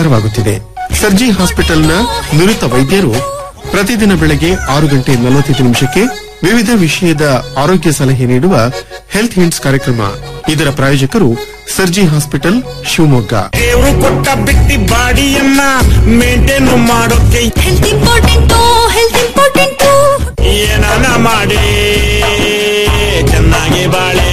ಪ್ರಸಾರವಾಗುತ್ತಿದೆ ಸರ್ಜಿ ಹಾಸ್ಪಿಟಲ್ನ ನುರಿತ ವೈದ್ಯರು ಪ್ರತಿದಿನ ಬೆಳಗ್ಗೆ ಆರು ಗಂಟೆ ನಲವತ್ತೈದು ನಿಮಿಷಕ್ಕೆ ವಿವಿಧ ವಿಷಯದ ಆರೋಗ್ಯ ಸಲಹೆ ನೀಡುವ ಹೆಲ್ತ್ ಹಿಂಟ್ಸ್ ಕಾರ್ಯಕ್ರಮ ಇದರ ಪ್ರಾಯೋಜಕರು ಸರ್ಜಿ ಹಾಸ್ಪಿಟಲ್ ಶಿವಮೊಗ್ಗ ದೇವ್ರು ಕೊಟ್ಟ ಬಿಟ್ಟಿ ಬಾಡಿಯನ್ನ ಮೇಂಟೈನ್ ಮಾಡೋಕೆ ಹೆಲ್ತ್ ಇಂಪಾರ್ಟೆಂಟು ಹೆಲ್ತ್ ಇಂಪಾರ್ಟೆಂಟು ಏನಾನ ಮಾಡಿ ಚೆನ್ನಾಗಿ ಬಾಳೆ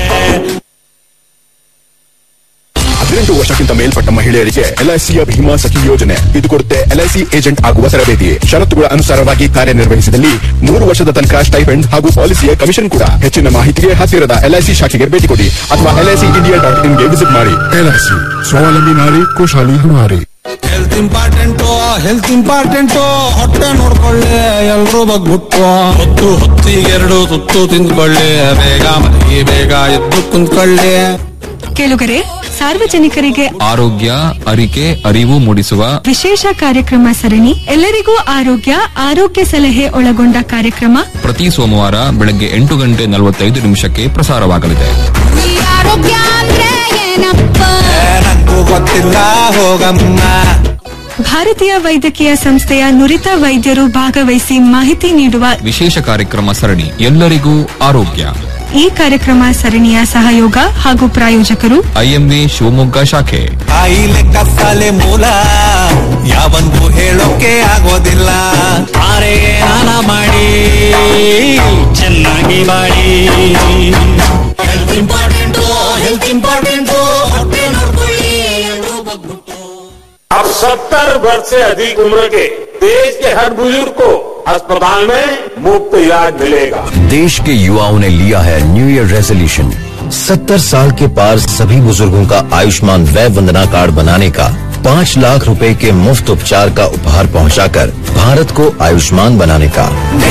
ಹದಿನೆಂಟು ವರ್ಷಕ್ಕಿಂತ ಮೇಲ್ಪಟ್ಟ ಮಹಿಳೆಯರಿಗೆ ಎಲ್ಐಸಿಯ ಭೀಮಾ ಸಖಿ ಯೋಜನೆ ಇದು ಕೊಡುತ್ತೆ ಎಲ್ಐಸಿ ಏಜೆಂಟ್ ಆಗುವ ತರಬೇತಿ ಷರತ್ತುಗಳ ಅನುಸಾರವಾಗಿ ಕಾರ್ಯನಿರ್ವಹಿಸಿದಲ್ಲಿ ಮೂರು ವರ್ಷದ ತನಕ ಸ್ಟೈಪೆಂಡ್ ಹಾಗೂ ಪಾಲಿಸಿಯ ಕಮಿಷನ್ ಕೂಡ ಹೆಚ್ಚಿನ ಮಾಹಿತಿಗೆ ಹತ್ತಿರದ ಎಲ್ಐಸಿ ಶಾಖೆಗೆ ಭೇಟಿ ಕೊಡಿ ಅಥವಾ ಎಲ್ಐಸಿ ಇಂಡಿಯಾ ಡಾಟ್ ಇನ್ಗೆ ವಿಸಿಟ್ ಮಾಡಿ ಎಲ್ಐಸಿ ಸ್ವಾವಲಂಬಿ ನಾರಿ ಖುಷಾಲಿ ಹಮಾರಿ ಹೆಲ್ತ್ ಇಂಪಾರ್ಟೆಂಟು ಹೆಲ್ತ್ ಇಂಪಾರ್ಟೆಂಟು ಹೊಟ್ಟೆ ನೋಡ್ಕೊಳ್ಳಿ ಎಲ್ರೂ ಬಗ್ಬಿಟ್ಟು ಹೊತ್ತು ಹೊತ್ತಿಗೆರಡು ತುತ್ತು ತಿಂದ್ಕೊಳ್ಳಿ ಬೇಗ ಮಲಗಿ ಬೇಗ ಎದ್ದು ಕುಂತ್ಕೊಳ್ಳಿ ಕೇಳುಗರೆ ಸಾರ್ವಜನಿಕರಿಗೆ ಆರೋಗ್ಯ ಅರಿಕೆ ಅರಿವು ಮೂಡಿಸುವ ವಿಶೇಷ ಕಾರ್ಯಕ್ರಮ ಸರಣಿ ಎಲ್ಲರಿಗೂ ಆರೋಗ್ಯ ಆರೋಗ್ಯ ಸಲಹೆ ಒಳಗೊಂಡ ಕಾರ್ಯಕ್ರಮ ಪ್ರತಿ ಸೋಮವಾರ ಬೆಳಗ್ಗೆ ಎಂಟು ಗಂಟೆ ನಲವತ್ತೈದು ನಿಮಿಷಕ್ಕೆ ಪ್ರಸಾರವಾಗಲಿದೆ ಈ ಆರೋಗ್ಯ ಅಂದ್ರೆ ಏನಪ್ಪ ನಂಗೂ ಗೊತ್ತಿಲ್ಲ ಹೋಗಮ್ಮ ಭಾರತೀಯ ವೈದ್ಯಕೀಯ ಸಂಸ್ಥೆಯ ನುರಿತ ವೈದ್ಯರು ಭಾಗವಹಿಸಿ ಮಾಹಿತಿ ನೀಡುವ ವಿಶೇಷ ಕಾರ್ಯಕ್ರಮ ಸರಣಿ ಎಲ್ಲರಿಗೂ ಆರೋಗ್ಯ ಈ ಕಾರ್ಯಕ್ರಮ ಸರಣಿಯ ಸಹಯೋಗ ಹಾಗೂ ಪ್ರಾಯೋಜಕರು ಐಎಂವಿ ಶಿವಮೊಗ್ಗ ಶಾಖೆ ಕಾಯಿಲೆ ಕಸಾಲೆ ಮೂಲ ಯಾವಂದು ಹೇಳೋಕೆ ಆಗೋದಿಲ್ಲ ಆರೆ ನಾನ ಮಾಡಿ ಚೆನ್ನಾಗಿ ಬಾಳಿ ಹೆಲ್ತ್ ಇಂಪಾರ್ಟೆಂಟು ಹೆಲ್ತ್ ಇಂಪಾರ್ಟೆಂಟು ಹೊಟ್ಟೆ ನೋಡ್ಕೊಳ್ಳಿ ಎಲ್ರೂ ಬಗ್ಬಿಟ್ಟು अब सत्तर वर्ष से अधिक उम्र के देश के हर बुजुर्ग को अस्पताल में मुफ्त इलाज मिलेगा देश के युवाओं ने लिया है न्यू ईयर रेजोल्यूशन सत्तर साल के पार सभी बुजुर्गों का आयुष्मान वय वंदना कार्ड बनाने का पाँच लाख रुपए के मुफ्त उपचार का उपहार पहुंचाकर भारत को आयुष्मान बनाने का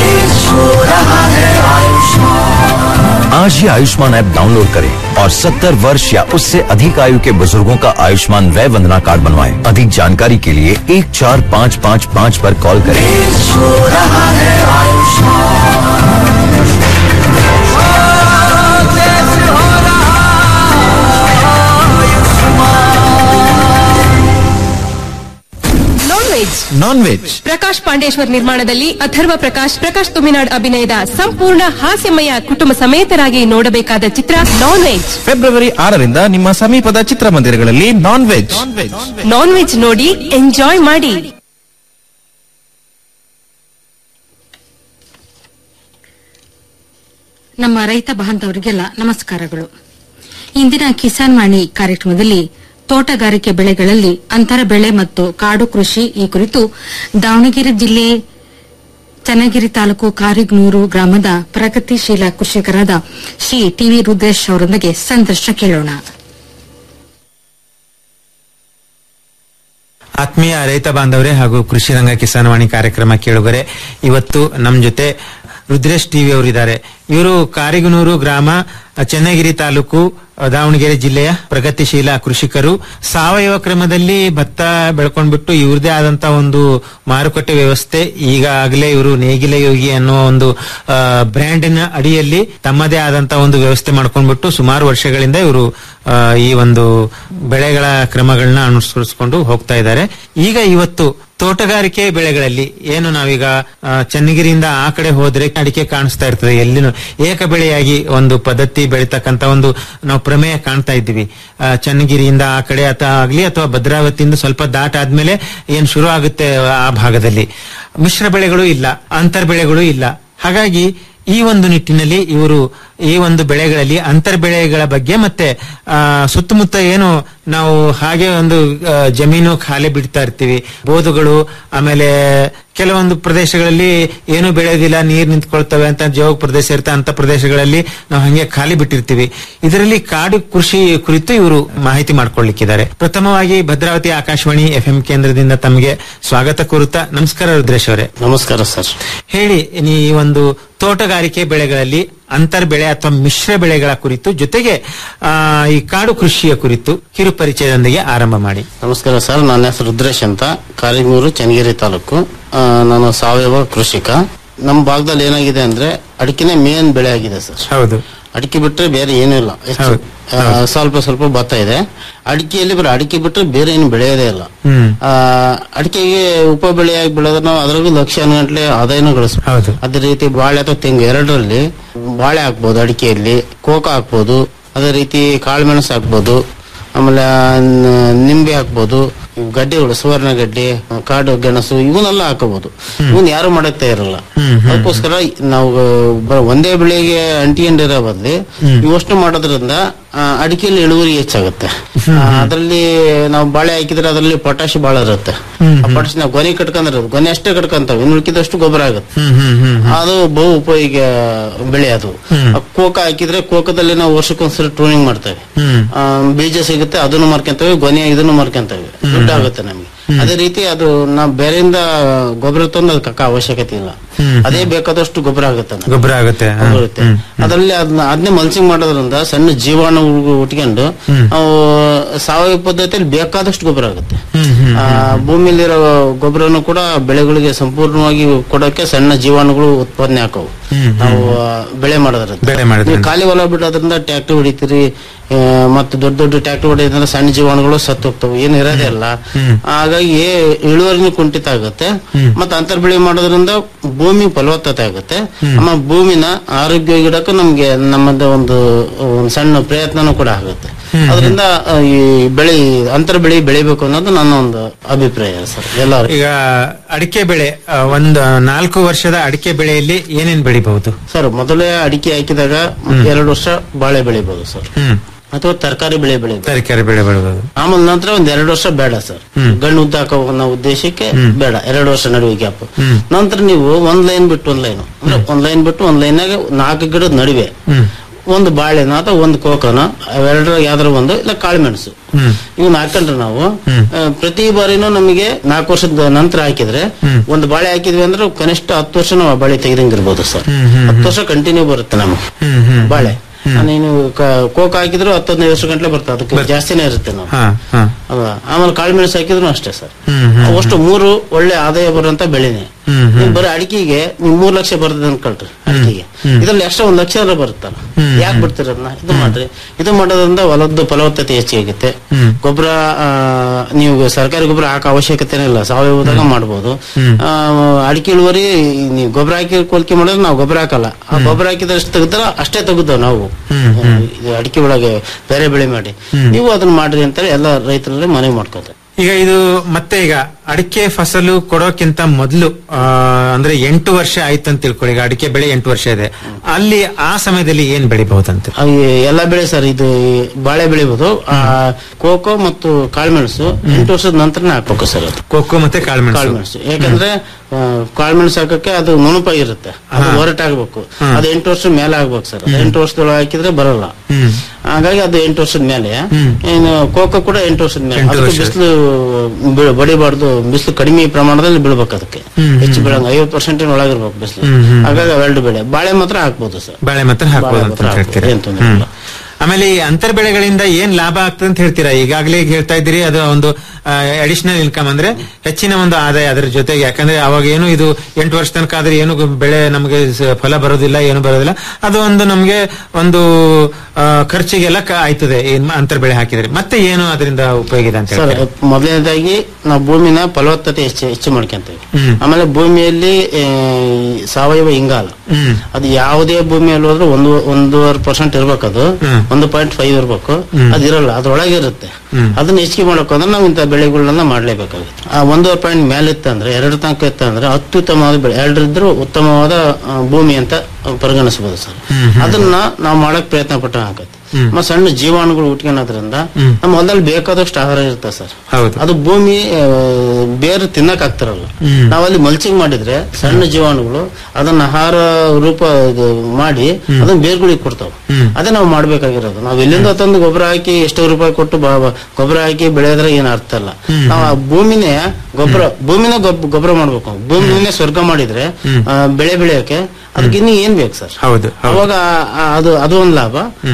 आज ही आयुष्मान ऐप डाउनलोड करें और 70 वर्ष या उससे अधिक आयु के बुजुर्गों का आयुष्मान वय वंदना कार्ड बनवाएं। अधिक जानकारी के लिए एक चार पाँच पाँच पाँच पर कॉल करें non veg non veg Prakash Pandeshwar ನಿರ್ಮಾಣದಲ್ಲಿ ಅಥರ್ವ ಪ್ರಕಾಶ್ ಪ್ರಕಾಶ್ ತುಮಿನಾಡ್ ಅಭಿನಯದ ಸಂಪೂರ್ಣ ಹಾಸ್ಯಮಯ ಕುಟುಂಬ ಸಮೇತರಾಗಿ ನೋಡಬೇಕಾದ ಚಿತ್ರ ನಾನ್ ವೆಜ್ ಫೆಬ್ರವರಿ ಆರರಿಂದ ನಿಮ್ಮ ಸಮೀಪದ ಚಿತ್ರಮಂದಿರಗಳಲ್ಲಿ ನಾನ್ ವೆಜ್ ನಾನ್ ವೆಜ್ ನೋಡಿ ಎಂಜಾಯ್ ಮಾಡಿ ನಮ್ಮ ರೈತ ಬಾಂಧವರಿಗೆಲ್ಲ ನಮಸ್ಕಾರಗಳು ಇಂದಿನ ಕಿಸಾನ್ ವಾಣಿ ಕಾರ್ಯಕ್ರಮದಲ್ಲಿ ತೋಟಗಾರಿಕೆ ಬೆಳೆಗಳಲ್ಲಿ ಅಂತರ ಬೆಳೆ ಮತ್ತು ಕಾಡು ಕೃಷಿ ಈ ಕುರಿತು ದಾವಣಗೆರೆ ಜಿಲ್ಲೆ ಚನ್ನಗಿರಿ ತಾಲೂಕು ಕಾರಿಗ್ನೂರು ಗ್ರಾಮದ ಪ್ರಗತಿಶೀಲ ಕೃಷಿಕರಾದ ಶ್ರೀ ಟಿವಿ ರುದ್ರೇಶ್ ಅವರೊಂದಿಗೆ ಸಂದರ್ಶನ ಕೇಳೋಣ ಆತ್ಮೀಯ ರೈತ ಬಾಂಧವರೇ ಹಾಗೂ ಕೃಷಿ ರಂಗ ಕಿಸಾನ್ ವಾಣಿ ಕಾರ್ಯಕ್ರಮ ಕೇಳುಗರೆ ಇವತ್ತು ನಮ್ ಜೊತೆ ರುದ್ರೇಶ್ ಟಿವಿ ಅವರಿದ್ದಾರೆ ಇವರು ಕಾರಿಗನೂರು ಗ್ರಾಮ ಚನ್ನಗಿರಿ ತಾಲೂಕು ದಾವಣಗೆರೆ ಜಿಲ್ಲೆಯ ಪ್ರಗತಿಶೀಲ ಕೃಷಿಕರು ಸಾವಯವ ಕ್ರಮದಲ್ಲಿ ಭತ್ತ ಬೆಳ್ಕೊಂಡ್ಬಿಟ್ಟು ಇವ್ರದೇ ಆದಂತ ಒಂದು ಮಾರುಕಟ್ಟೆ ವ್ಯವಸ್ಥೆ ಈಗಾಗಲೇ ಇವರು ನೇಗಿಲ ಯೋಗಿ ಅನ್ನೋ ಒಂದು ಬ್ರ್ಯಾಂಡಿನ ಅಡಿಯಲ್ಲಿ ತಮ್ಮದೇ ಆದಂತ ಒಂದು ವ್ಯವಸ್ಥೆ ಮಾಡ್ಕೊಂಡ್ಬಿಟ್ಟು ಸುಮಾರು ವರ್ಷಗಳಿಂದ ಇವರು ಆ, ಈ ಒಂದು ಬೆಳೆಗಳ ಕ್ರಮಗಳನ್ನ ಅನುಸರಿಸಿಕೊಂಡು ಹೋಗ್ತಾ ಇದ್ದಾರೆ ಈಗ ಇವತ್ತು ತೋಟಗಾರಿಕೆ ಬೆಳೆಗಳಲ್ಲಿ ಏನು ನಾವೀಗ ಆ, ಚನ್ನಗಿರಿಯಿಂದ ಆ ಕಡೆ ಹೋದ್ರೆ ಅಡಿಕೆ ಕಾಣಿಸ್ತಾ ಇರ್ತದೆ ಎಲ್ಲಿನೂ ಏಕ ಬೆಳೆಯಾಗಿ ಒಂದು ಪದ್ಧತಿ ಬೆಳಿತಕ್ಕಂತ ಒಂದು ನಾವು ಪ್ರಮೇಯ ಕಾಣ್ತಾ ಇದ್ದೀವಿ ಆ, ಚನ್ನಗಿರಿಯಿಂದ ಆ ಕಡೆ ಅಥವಾ ಆಗ್ಲಿ ಅಥವಾ ಭದ್ರಾವತಿಯಿಂದ ಸ್ವಲ್ಪ ದಾಟ ಆದ್ಮೇಲೆ ಏನ್ ಶುರು ಆಗುತ್ತೆ ಆ ಭಾಗದಲ್ಲಿ ಮಿಶ್ರ ಬೆಳೆಗಳು ಇಲ್ಲ ಅಂತರ್ ಬೆಳೆಗಳು ಇಲ್ಲ ಹಾಗಾಗಿ ಈ ಒಂದು ನಿಟ್ಟಿನಲ್ಲಿ ಇವರು ಈ ಒಂದು ಬೆಳೆಗಳಲ್ಲಿ ಅಂತರ್ ಬೆಳೆಗಳ ಬಗ್ಗೆ ಮತ್ತೆ ಆ, ಸುತ್ತಮುತ್ತ ಏನು ನಾವು ಹಾಗೆ ಒಂದು ಆ, ಜಮೀನು ಖಾಲಿ ಬಿಡ್ತಾ ಇರ್ತೀವಿ ಬೋದುಗಳು ಆಮೇಲೆ ಕೆಲವೊಂದು ಪ್ರದೇಶಗಳಲ್ಲಿ ಏನು ಬೆಳೆಯೋದಿಲ್ಲ ನೀರ್ ನಿಂತ್ಕೊಳ್ತವೆ ಅಂತ ಜೋಗ ಪ್ರದೇಶ ಇರುತ್ತೆ ಅಂತ ಪ್ರದೇಶಗಳಲ್ಲಿ ನಾವು ಹಂಗೆ ಖಾಲಿ ಬಿಟ್ಟಿರ್ತೀವಿ ಇದರಲ್ಲಿ ಕಾಡು ಕೃಷಿ ಕುರಿತು ಇವರು ಮಾಹಿತಿ ಮಾಡ್ಕೊಳ್ಳಿಕ್ಕಿದ್ದಾರೆ ಪ್ರಥಮವಾಗಿ ಭದ್ರಾವತಿ ಆಕಾಶವಾಣಿ ಎಫ್ ಕೇಂದ್ರದಿಂದ ತಮಗೆ ಸ್ವಾಗತ ಕೋರುತ್ತಾ ನಮಸ್ಕಾರ ರುದ್ರೇಶ್ ಅವರೇ ನಮಸ್ಕಾರ ಸರ್ ಹೇಳಿ ನೀ ಈ ಒಂದು ತೋಟಗಾರಿಕೆ ಬೆಳೆಗಳಲ್ಲಿ ಅಂತರ್ ಬೆಳೆ ಅಥವಾ ಮಿಶ್ರ ಬೆಳೆಗಳ ಕುರಿತು ಜೊತೆಗೆ ಆ, ಈ ಕಾಡು ಕೃಷಿಯ ಕುರಿತು ಕಿರು ಪರಿಚಯದೊಂದಿಗೆ ಆರಂಭ ಮಾಡಿ ನಮಸ್ಕಾರ ಸರ್ ನನ್ನ ಹೆಸರು ರುದ್ರೇಶ್ ಅಂತ ಕಾರಿಗೂರು ಚನ್ನಗಿರಿ ತಾಲೂಕು ಆ, ನಾನು ಸಾವಯವ ಕೃಷಿಕ ನಮ್ಮ ಭಾಗದಲ್ಲಿ ಏನಾಗಿದೆ ಅಂದ್ರೆ ಅಡಿಕೆನೆ ಮೇನ್ ಬೆಳೆ ಆಗಿದೆ ಸರ್ ಹೌದು ಅಡಿಕೆ ಬಿಟ್ರೆ ಬೇರೆ ಏನೂ ಇಲ್ಲ ಹೆಚ್ಚು ಆ, ಸ್ವಲ್ಪ ಸ್ವಲ್ಪ ಭತ್ತ ಇದೆ ಅಡಿಕೆಯಲ್ಲಿ ಬರೀ ಅಡಿಕೆ ಬಿಟ್ರೆ ಬೇರೆ ಏನು ಬೆಳೆಯೋದೇ ಇಲ್ಲ ಹ್ಮ್ ಆ, ಅಡಿಕೆಗೆ ಉಪ ಬೆಳೆಯಾಗಿ ಬೆಳೆದ್ರೆ ನಾವು ಅದರಲ್ಲೂ ಲಕ್ಷ ಗಂಟಲೆ ಆದಾಯನೂ ಗಳಿಸ್ಬೋದು ಅದೇ ರೀತಿ ಬಾಳೆ ಅಥವಾ ತೆಂಗು ಎರಡರಲ್ಲಿ ಬಾಳೆ ಹಾಕ್ಬೋದು ಅಡಿಕೆಯಲ್ಲಿ ಕೋಕ ಹಾಕ್ಬೋದು ಅದೇ ರೀತಿ ಕಾಳುಮೆಣಸು ಹಾಕ್ಬೋದು ಆಮೇಲೆ ನ- ನಿಂಬೆ ಹಾಕ್ಬೋದು ಇವು ಗಡ್ಡೆಗಳು ಸುವರ್ಣ ಗಡ್ಡೆ ಕಾಡು ಗೆಣಸು ಇವನ್ನೆಲ್ಲ ಹಾಕಬಹುದು ಇವನ್ ಯಾರು ಮಾಡಕ್ ತಯಾರಲ್ಲ ಅದಕ್ಕೋಸ್ಕರ ನಾವು ಬ- ಒಂದೇ ಬೆಳೆಗೆ ಅಂಟಿಕೊಂಡಿರೋ ಬದಲಿ ಇವಷ್ಟು ಮಾಡೋದ್ರಿಂದ ಆ, ಅಡಿಕೆಯಲ್ಲಿ ಇಳುವರಿ ಹೆಚ್ಚಾಗುತ್ತೆ ಅದರಲ್ಲಿ ನಾವು ಬಾಳೆ ಹಾಕಿದ್ರೆ ಅದರಲ್ಲಿ ಪೊಟ್ಯಾಶ್ ಬಹಳ ಇರುತ್ತೆ ಆ ಪೊಟ್ಯಾಶ್ ನಾವು ಗೊನೆ ಕಟ್ಕೊಂಡಿರೋದು ಗೊನೆ ಅಷ್ಟೇ ಕಟ್ಕೊಂತಾವೆ ಇನ್ನು ಉಳ್ಕಿದಷ್ಟು ಗೊಬ್ಬರ ಆಗುತ್ತೆ ಹ್ಮ್ ಹ್ಮ್ ಹ್ಮ್ ಅದು ಬಹು ಉಪಯೋಗ ಬೆಳೆ ಅದು ಆ ಕೋಕ ಹಾಕಿದ್ರೆ ಕೋಕದಲ್ಲಿ ನಾವು ವರ್ಷಕ್ಕೊಂದ್ಸರಿ ಟ್ರೂನಿಂಗ್ ಮಾಡ್ತೇವೆ ಹ್ಮ್ ಆ, ಬೀಜ ಸಿಗುತ್ತೆ ಅದನ್ನು ಮಾರ್ಕೊಂತೇವೆ ಗೊನೆ ಇದನ್ನು ಮಾರ್ಕೊಂತೇವೆ ದುಡ್ಡು ಆಗುತ್ತೆ ನಮಗೆ ಅದೇ ರೀತಿ ಅದು ನಾವು ಬೇರೆಯಿಂದ ಗೊಬ್ಬರ ತಂದು ಅದಕ್ಕೆ ಹಾಕೋ ಅವಶ್ಯಕತೆ ಇಲ್ಲ ಅದೇ ಬೇಕಾದಷ್ಟು ಗೊಬ್ಬರ ಆಗುತ್ತೆ ನಮ್ಗೆ. ಗೊಬ್ಬರ ಆಗುತ್ತೆ ಹಾ. ಬರುತ್ತೆ ಅದರಲ್ಲಿ ಅದನ್ನ ಅದನ್ನೇ ಮಲ್ಚಿಂಗ್ ಮಾಡೋದ್ರಿಂದ ಸಣ್ಣ ಜೀವಾಣು ಉಟ್ಕೊಂಡು ನಾವು ಸಾವಯವ ಪದ್ಧತಿಯಲ್ಲಿ ಬೇಕಾದಷ್ಟು ಗೊಬ್ಬರ ಆಗುತ್ತೆ ಆ, ಭೂಮಿಯಲ್ಲಿರೋ ಗೊಬ್ಬರನು ಕೂಡ ಬೆಳೆಗಳಿಗೆ ಸಂಪೂರ್ಣವಾಗಿ ಕೊಡೋಕೆ ಸಣ್ಣ ಜೀವಾಣುಗಳು ಉತ್ಪಾದನೆ ಹಾಕವು ನಾವು ಆ, ಬೆಳೆ ಮಾಡೋದ್ರಿಂದ ಬೆಳೆ ಮಾಡೋದ್ರಿಂದ. ನೀವು ಖಾಲಿ ಹೊಲ ಬಿಡೋದ್ರಿಂದ ಟ್ರ್ಯಾಕ್ಟರ್ ಹೊಡಿತೀರಿ ಆ, ಮತ್ತೆ ದೊಡ್ಡ ದೊಡ್ಡ ಟ್ರ್ಯಾಕ್ಟರ್ ಹೊಡಿಯೋದ್ರಿಂದ ಸಣ್ಣ ಜೀವಾಣುಗಳು ಸತ್ತು ಹೋಗ್ತವೆ ಏನು ಇರೋದೇ ಇಲ್ಲ ಹಾಗಾಗಿ ಇಳುವರಿನೂ ಕುಂಠಿತ ಆಗುತ್ತೆ ಮತ್ತೆ ಅಂತರ್ ಬೆಳೆ ಮಾಡೋದ್ರಿಂದ ಭೂಮಿ ಫಲವತ್ತತೆ ಆಗುತ್ತೆ ಆಮೇಲೆ ಭೂಮಿನ ಆರೋಗ್ಯವಾಗಿ ಇಡಕ್ಕೆ ನಮ್ಗೆ ನಮ್ಮದ ಒಂದು ಒಂದು ಸಣ್ಣ ಪ್ರಯತ್ನನೂ ಕೂಡ ಆಗುತ್ತೆ ಅದರಿಂದ ಆ, ಈ ಬೆಳೆ ಅಂತರ ಬೆಳೆ ಬೆಳಿಬೇಕು ಅನ್ನೋದು ನನ್ನ ಒಂದು ಅಭಿಪ್ರಾಯ ಸರ್ ಎಲ್ಲರೂ ಈಗ ಅಡಿಕೆ ಬೆಳೆ ಆ, ಒಂದು ನಾಲ್ಕು ವರ್ಷದ ಅಡಿಕೆ ಬೆಳೆಯಲ್ಲಿ ಏನೇನ್ ಬೆಳಿಬಹುದು ಸರ್ ಮೊದಲೇ ಅಡಿಕೆ ಹಾಕಿದಾಗ ಎರಡು ವರ್ಷ ಬಾಳೆ ಬೆಳಿಬಹುದು ಸರ್ ಹ್ಮ್ ಅಥವಾ ತರಕಾರಿ ಬೆಳೆ ಬೆಳಿಬಹುದು ತರಕಾರಿ ಬೆಳೆ ಬೆಳಬಹುದು ಆಮೇಲೆ ನಂತರ ಒಂದ್ ಎರಡು ವರ್ಷ ಬೇಡ ಸರ್ ಗಣ್ಣು ಉದ್ದ ಹಾಕೋ ಅನ್ನೋ ಉದ್ದೇಶಕ್ಕೆ ಬೇಡ ಎರಡು ವರ್ಷ ನಡುವೆ ಗ್ಯಾಪ್ ನಂತರ ನೀವು ಒಂದ್ ಲೈನ್ ಬಿಟ್ಟು ಒಂದ್ ಲೈನ್ ಅಂದ್ರೆ ಒಂದ್ ಲೈನ್ ಬಿಟ್ಟು ಒಂದ್ ಲೈನಾಗ ನಾಲ್ಕು ಗಿಡದ ನಡುವೆ ಒಂದು ಬಾಳೆನ ಅಥವಾ ಒಂದು ಕೋಕನ ಅವೆರಡರ ಯಾವ್ದಾರ ಒಂದು ಇಲ್ಲ ಕಾಳುಮೆಣಸು ಇವನ್ನ ಹಾಕೊಂಡ್ರೆ ನಾವು ಆ, ಪ್ರತಿ ಬಾರಿನೂ ನಮಗೆ ನಾಲ್ಕು ವರ್ಷದ ನಂತರ ಹಾಕಿದ್ರೆ ಒಂದು ಬಾಳೆ ಹಾಕಿದ್ವಿ ಅಂದ್ರೆ ಕನಿಷ್ಠ ಹತ್ತು ವರ್ಷ ನಾವು ಆ ಬಾಳೆ ತೆಗೆದಂಗಿರ್ಬೋದು ಸರ್ ಹತ್ತು ವರ್ಷ ಕಂಟಿನ್ಯೂ ಬರುತ್ತೆ ನಮಗೆ ಬಾಳೆ ನೀನು ಕ- ಕೋಕ್ ಹಾಕಿದ್ರು ಹತ್ತು ಹದಿನೈದು ವರ್ಷ ಗಂಟ್ಲೆ ಬರ್ತದೆ ಅದಕ್ಕೆ ಜಾಸ್ತಿನೇ ಇರುತ್ತೆ ನಾವು ಹಾ ಹಾ ಅಲ್ವಾ ಆಮೇಲೆ ಕಾಳುಮೆಣಸು ಹಾಕಿದ್ರು ಅಷ್ಟೇ ಸರ್ ಹ್ಮ್ ಹ್ಮ್ ಅಷ್ಟು ಮೂರು ಒಳ್ಳೆ ಆದಾಯ ಬರುವಂತ ಬೆಳೆನೆ ಹ್ಮ್ ನೀವು ಬರೀ ಅಡಿಕೆಗೆ ನೀವು ಮೂರ್ ಲಕ್ಷ ಬರ್ತದೆ ಅನ್ಕೊಳ್ರಿ ಅಡಿಕೆಗೆ ಇದ್ರಲ್ಲಿ ಎಷ್ಟೋ ಒಂದ್ ಲಕ್ಷ ಆದ್ರೆ ಬರುತ್ತಲ್ಲ ಯಾಕೆ ಬಿಡ್ತೀರ ಅದನ್ನ ಇದು ಮಾಡ್ರಿ ಇದು ಮಾಡೋದ್ರಿಂದ ಹೊಲದ್ದು ಫಲವತ್ತತೆ ಹೆಚ್ಚಾಗುತ್ತೆ ಗೊಬ್ಬರ ನೀವು ಸರ್ಕಾರಿ ಗೊಬ್ಬರ ಹಾಕೋ ಅವಶ್ಯಕತೆನೇ ಇಲ್ಲ ಸಾವಯವದಾಗ ಮಾಡ್ಬೋದು ಆ, ಅಡಿಕೆ ಇಳುವರಿ ನೀವು ಗೊಬ್ಬರ ಹಾಕಿ ಕೋಲ್ಕೆ ಮಾಡಿದ್ರೆ ನಾವು ಗೊಬ್ಬರ ಹಾಕಲ್ಲ ಆ ಗೊಬ್ಬರ ಹಾಕಿದಷ್ಟು ತೆಗೆದ್ರೆ ಅಷ್ಟೇ ತೆಗೆದವು ನಾವು ಆ, ಇದು ಅಡಿಕೆ ಒಳಗೆ ಬೇರೆ ಬೆಳೆ ಮಾಡಿ ನೀವು ಅದನ್ನ ಮಾಡ್ರಿ ಅಂತೇಳಿ ಎಲ್ಲ ರೈತರಲ್ಲಿ ಮನವಿ ಮಾಡ್ಕೋತಾರೆ ಈಗ ಇದು ಮತ್ತೆ ಈಗ ಅಡಿಕೆ ಫಸಲು ಕೊಡೋಕ್ಕಿಂತ ಮೊದಲು ಆ, ಅಂದ್ರೆ ಎಂಟು ವರ್ಷ ಆಯ್ತು ಅಂತ ತಿಳ್ಕೊಳ್ಳಿ ಈಗ ಅಡಿಕೆ ಬೆಳೆ ಎಂಟು ವರ್ಷ ಇದೆ ಅಲ್ಲಿ ಆ ಸಮಯದಲ್ಲಿ ಏನ್ ಬೆಳಿಬಹುದಂತ ಆ, ಈ ಎಲ್ಲ ಬೆಳೆ ಸರ್ ಇದು ಈ ಬಾಳೆ ಬೆಳಿಬಹುದು ಆ, ಕೋಕೋ ಮತ್ತು ಕಾಳುಮೆಣಸು ಎಂಟು ವರ್ಷದ ನಂತರನೇ ಹಾಕ್ಬೇಕು ಸರ್ ಅದು ಕೊಕ್ಕೋ ಮತ್ತೆ ಕಾಳುಮೆಣಸು ಕಾಳುಮೆಣಸು ಯಾಕಂದ್ರೆ ಆ, ಕಾಳುಮೆಣಸು ಹಾಕಕ್ಕೆ ಅದು ನುಣುಪಾಗಿರುತ್ತೆ ಅದು ಹೊರಟಾಗ್ಬೇಕು ಅದು ಎಂಟು ವರ್ಷ ಮೇಲೆ ಆಗ್ಬೇಕು ಸರ್ ಅದು ಎಂಟು ವರ್ಷದೊಳಗೆ ಹಾಕಿದ್ರೆ ಬರಲ್ಲ ಹಾಗಾಗಿ ಅದು ಎಂಟು ವರ್ಷದ ಮೇಲೆ ಇನ್ನು ಕೋಕೋ ಕೂಡ ಎಂಟು ವರ್ಷದ ಮೇಲೆ ಎಂಟು ಅದಕ್ಕೆ ವರ್ಷ. ಬಿಸಿಲು ಬಿ- ಬಡಿಬಾರ್ದು ಬಿಸಿಲು ಕಡಿಮೆ ಪ್ರಮಾಣದಲ್ಲಿ ಬೀಳ್ಬೇಕು ಅದಕ್ಕೆ ಹೆಚ್ಚು ಬೆಳಂಗ ಐವತ್ತು ಪರ್ಸೆಂಟ್ ಒಳಗಿರ್ಬೇಕು ಬಿಸಿಲು ಹಾಗಾಗಿ ಅವೆರಡು ಬೆಳೆ ಬಾಳೆ ಮಾತ್ರ ಹಾಕ್ಬೋದು ಸರ್ ಬಾಳೆ ಮಾತ್ರ ಹಾಕ್ಬೋದು ಬಾಳೆ ಅಂತ ಮಾತ್ರ ಹೇಳ್ತೀರಾ ಹಾಕ್ಬೋದು, ಏನ್ ತೊಂದ್ರೆ ಹ್ಮ್. ಇಲ್ಲ. ಆಮೇಲೆ ಈ ಅಂತರ್ ಬೆಳೆಗಳಿಂದ ಏನ್ ಲಾಭ ಆಗ್ತದೆ ಅಂತ ಹೇಳ್ತೀರಾ ಈಗಾಗಲೇ ಈಗ ಹೇಳ್ತಾ ಇದ್ದೀರಿ ಅದು ಒಂದು ಅಡಿಷನಲ್ ಇನ್ಕಮ್ ಅಂದ್ರೆ ಹೆಚ್ಚಿನ ಒಂದು ಆದಾಯ ಅದರ ಜೊತೆಗೆ ಯಾಕಂದ್ರೆ ಅವಾಗ ಏನು ಇದು ಎಂಟು ವರ್ಷ ತನಕ ಆದ್ರೆ ಏನು ಬೆಳೆ ನಮಗೆ ಸ- ಫಲ ಬರೋದಿಲ್ಲ ಏನು ಬರೋದಿಲ್ಲ ಅದು ಒಂದು ನಮ್ಗೆ ಒಂದು ಆ, ಖರ್ಚಿಗೆಲ್ಲ ಕ- ಆಯ್ತದೆ ಈ ಅಂತರ್ ಬೆಳೆ ಹಾಕಿದ್ರೆ ಮತ್ತೆ ಏನು ಅದರಿಂದ ಉಪಯೋಗ ಇದೆ ಅಂತ ಸರ್ ಹೇಳ್ತೀರಾ ಮೊದಲನೇದಾಗಿ ನಾವು ಭೂಮಿನ ಫಲವತ್ತತೆ ಹೆಚ್ಚು ಹೆಚ್ಚು ಮಾಡ್ಕೊಂತೇವೆ ಹ್ಮ್. ಆಮೇಲೆ ಭೂಮಿಯಲ್ಲಿ ಆ, ಈ ಸಾವಯವ ಇಂಗಾಲ ಹ್ಮ್ ಅದು ಯಾವುದೇ ಭೂಮಿಯಲ್ಲಿ ಹೋದ್ರೆ ಒಂದು ಒಂದೂವರೆ ಪರ್ಸೆಂಟ್ ಇರ್ಬೇಕು ಅದು ಒಂದು ಪಾಯಿಂಟ್ ಫೈವ್ ಇರ್ಬೇಕು ಅದು ಇರಲ್ಲ ಅದ್ರೊಳಗೆ ಇರುತ್ತೆ ಅದನ್ನ ಹೆಚ್ಚಿಗೆ ಮಾಡಬೇಕು ಅಂದ್ರೆ ನಾವು ಇಂಥ ಬೆಳೆಗಳನ್ನ ಮಾಡ್ಲೇಬೇಕಾಗುತ್ತೆ ಆ ಒಂದೂವರೆ ಪಾಯಿಂಟ್ ಮೇಲೆ ಇತ್ತಂದ್ರೆ ಎರಡು ತನಕ ಇತ್ತಂದ್ರೆ ಅತ್ಯುತ್ತಮವಾದ ಬೆಳೆ ಎರಡರಿದ್ರು ಉತ್ತಮವಾದ ಆ, ಭೂಮಿ ಅಂತ ಪರಿಗಣಿಸಬಹುದು ಸರ್ ಅದನ್ನ ನಾವು ಮಾಡಕ್ ಪ್ರಯತ್ನ ಪಟ್ಟ ಆಗತ್ತೆ ಮತ್ತೆ ಸಣ್ಣ ಜೀವಾಣುಗಳು ಉಟ್ಕೊಳ್ಳೋದ್ರಿಂದ ನಮ್ಮ ಹೊಲದಲ್ಲಿ ಬೇಕಾದಷ್ಟು ಆಹಾರ ಇರುತ್ತೆ ಸರ್ ಹೌದು ಅದು ಭೂಮಿ ಆ, ಬೇರು ತಿನ್ನಕ್ ಆಗ್ತಿರಲ್ಲ ನಾವಲ್ಲಿ ಮಲ್ಚಿಂಗ್ ಮಾಡಿದ್ರೆ ಸಣ್ಣ ಜೀವಾಣುಗಳು ಅದನ್ನ ಆಹಾರ ರೂಪ ಇದು ಮಾಡಿ ಅದನ್ನ ಬೇರ್ಗಳಿಗೆ ಕೊಡ್ತಾವ ಅದೇ ನಾವು ಮಾಡ್ಬೇಕಾಗಿರೋದು ನಾವು ಎಲ್ಲಿಂದ ತಂದು ಗೊಬ್ಬರ ಹಾಕಿ ಎಷ್ಟೋ ರೂಪಾಯಿ ಕೊಟ್ಟು ಬ- ಬ- ಗೊಬ್ಬರ ಹಾಕಿ ಬೆಳೆಯೋದ್ರೆ ಏನ್ ಅರ್ಥ ಇಲ್ಲ ನಾವು ಆ ಭೂಮಿನೇ ಗೊಬ್ಬರ ಭೂಮಿನ ಗೊಬ್- ಗೊಬ್ಬರ ಮಾಡ್ಬೇಕು ಭೂಮಿನೇ ಸ್ವರ್ಗ ಮಾಡಿದ್ರೆ ಆ, ಬೆಳೆ ಬೆಳೆಯಕ್ಕೆ ಅದಕ್ಕೆ ಇನ್ನು ಏನ್ ಬೇಕು ಸರ್ ಹೌದು ಹೌದು ಅವಾಗ ಆ- ಅದು ಅದು ಒಂದ್ ಲಾಭ ಆದಾಯದ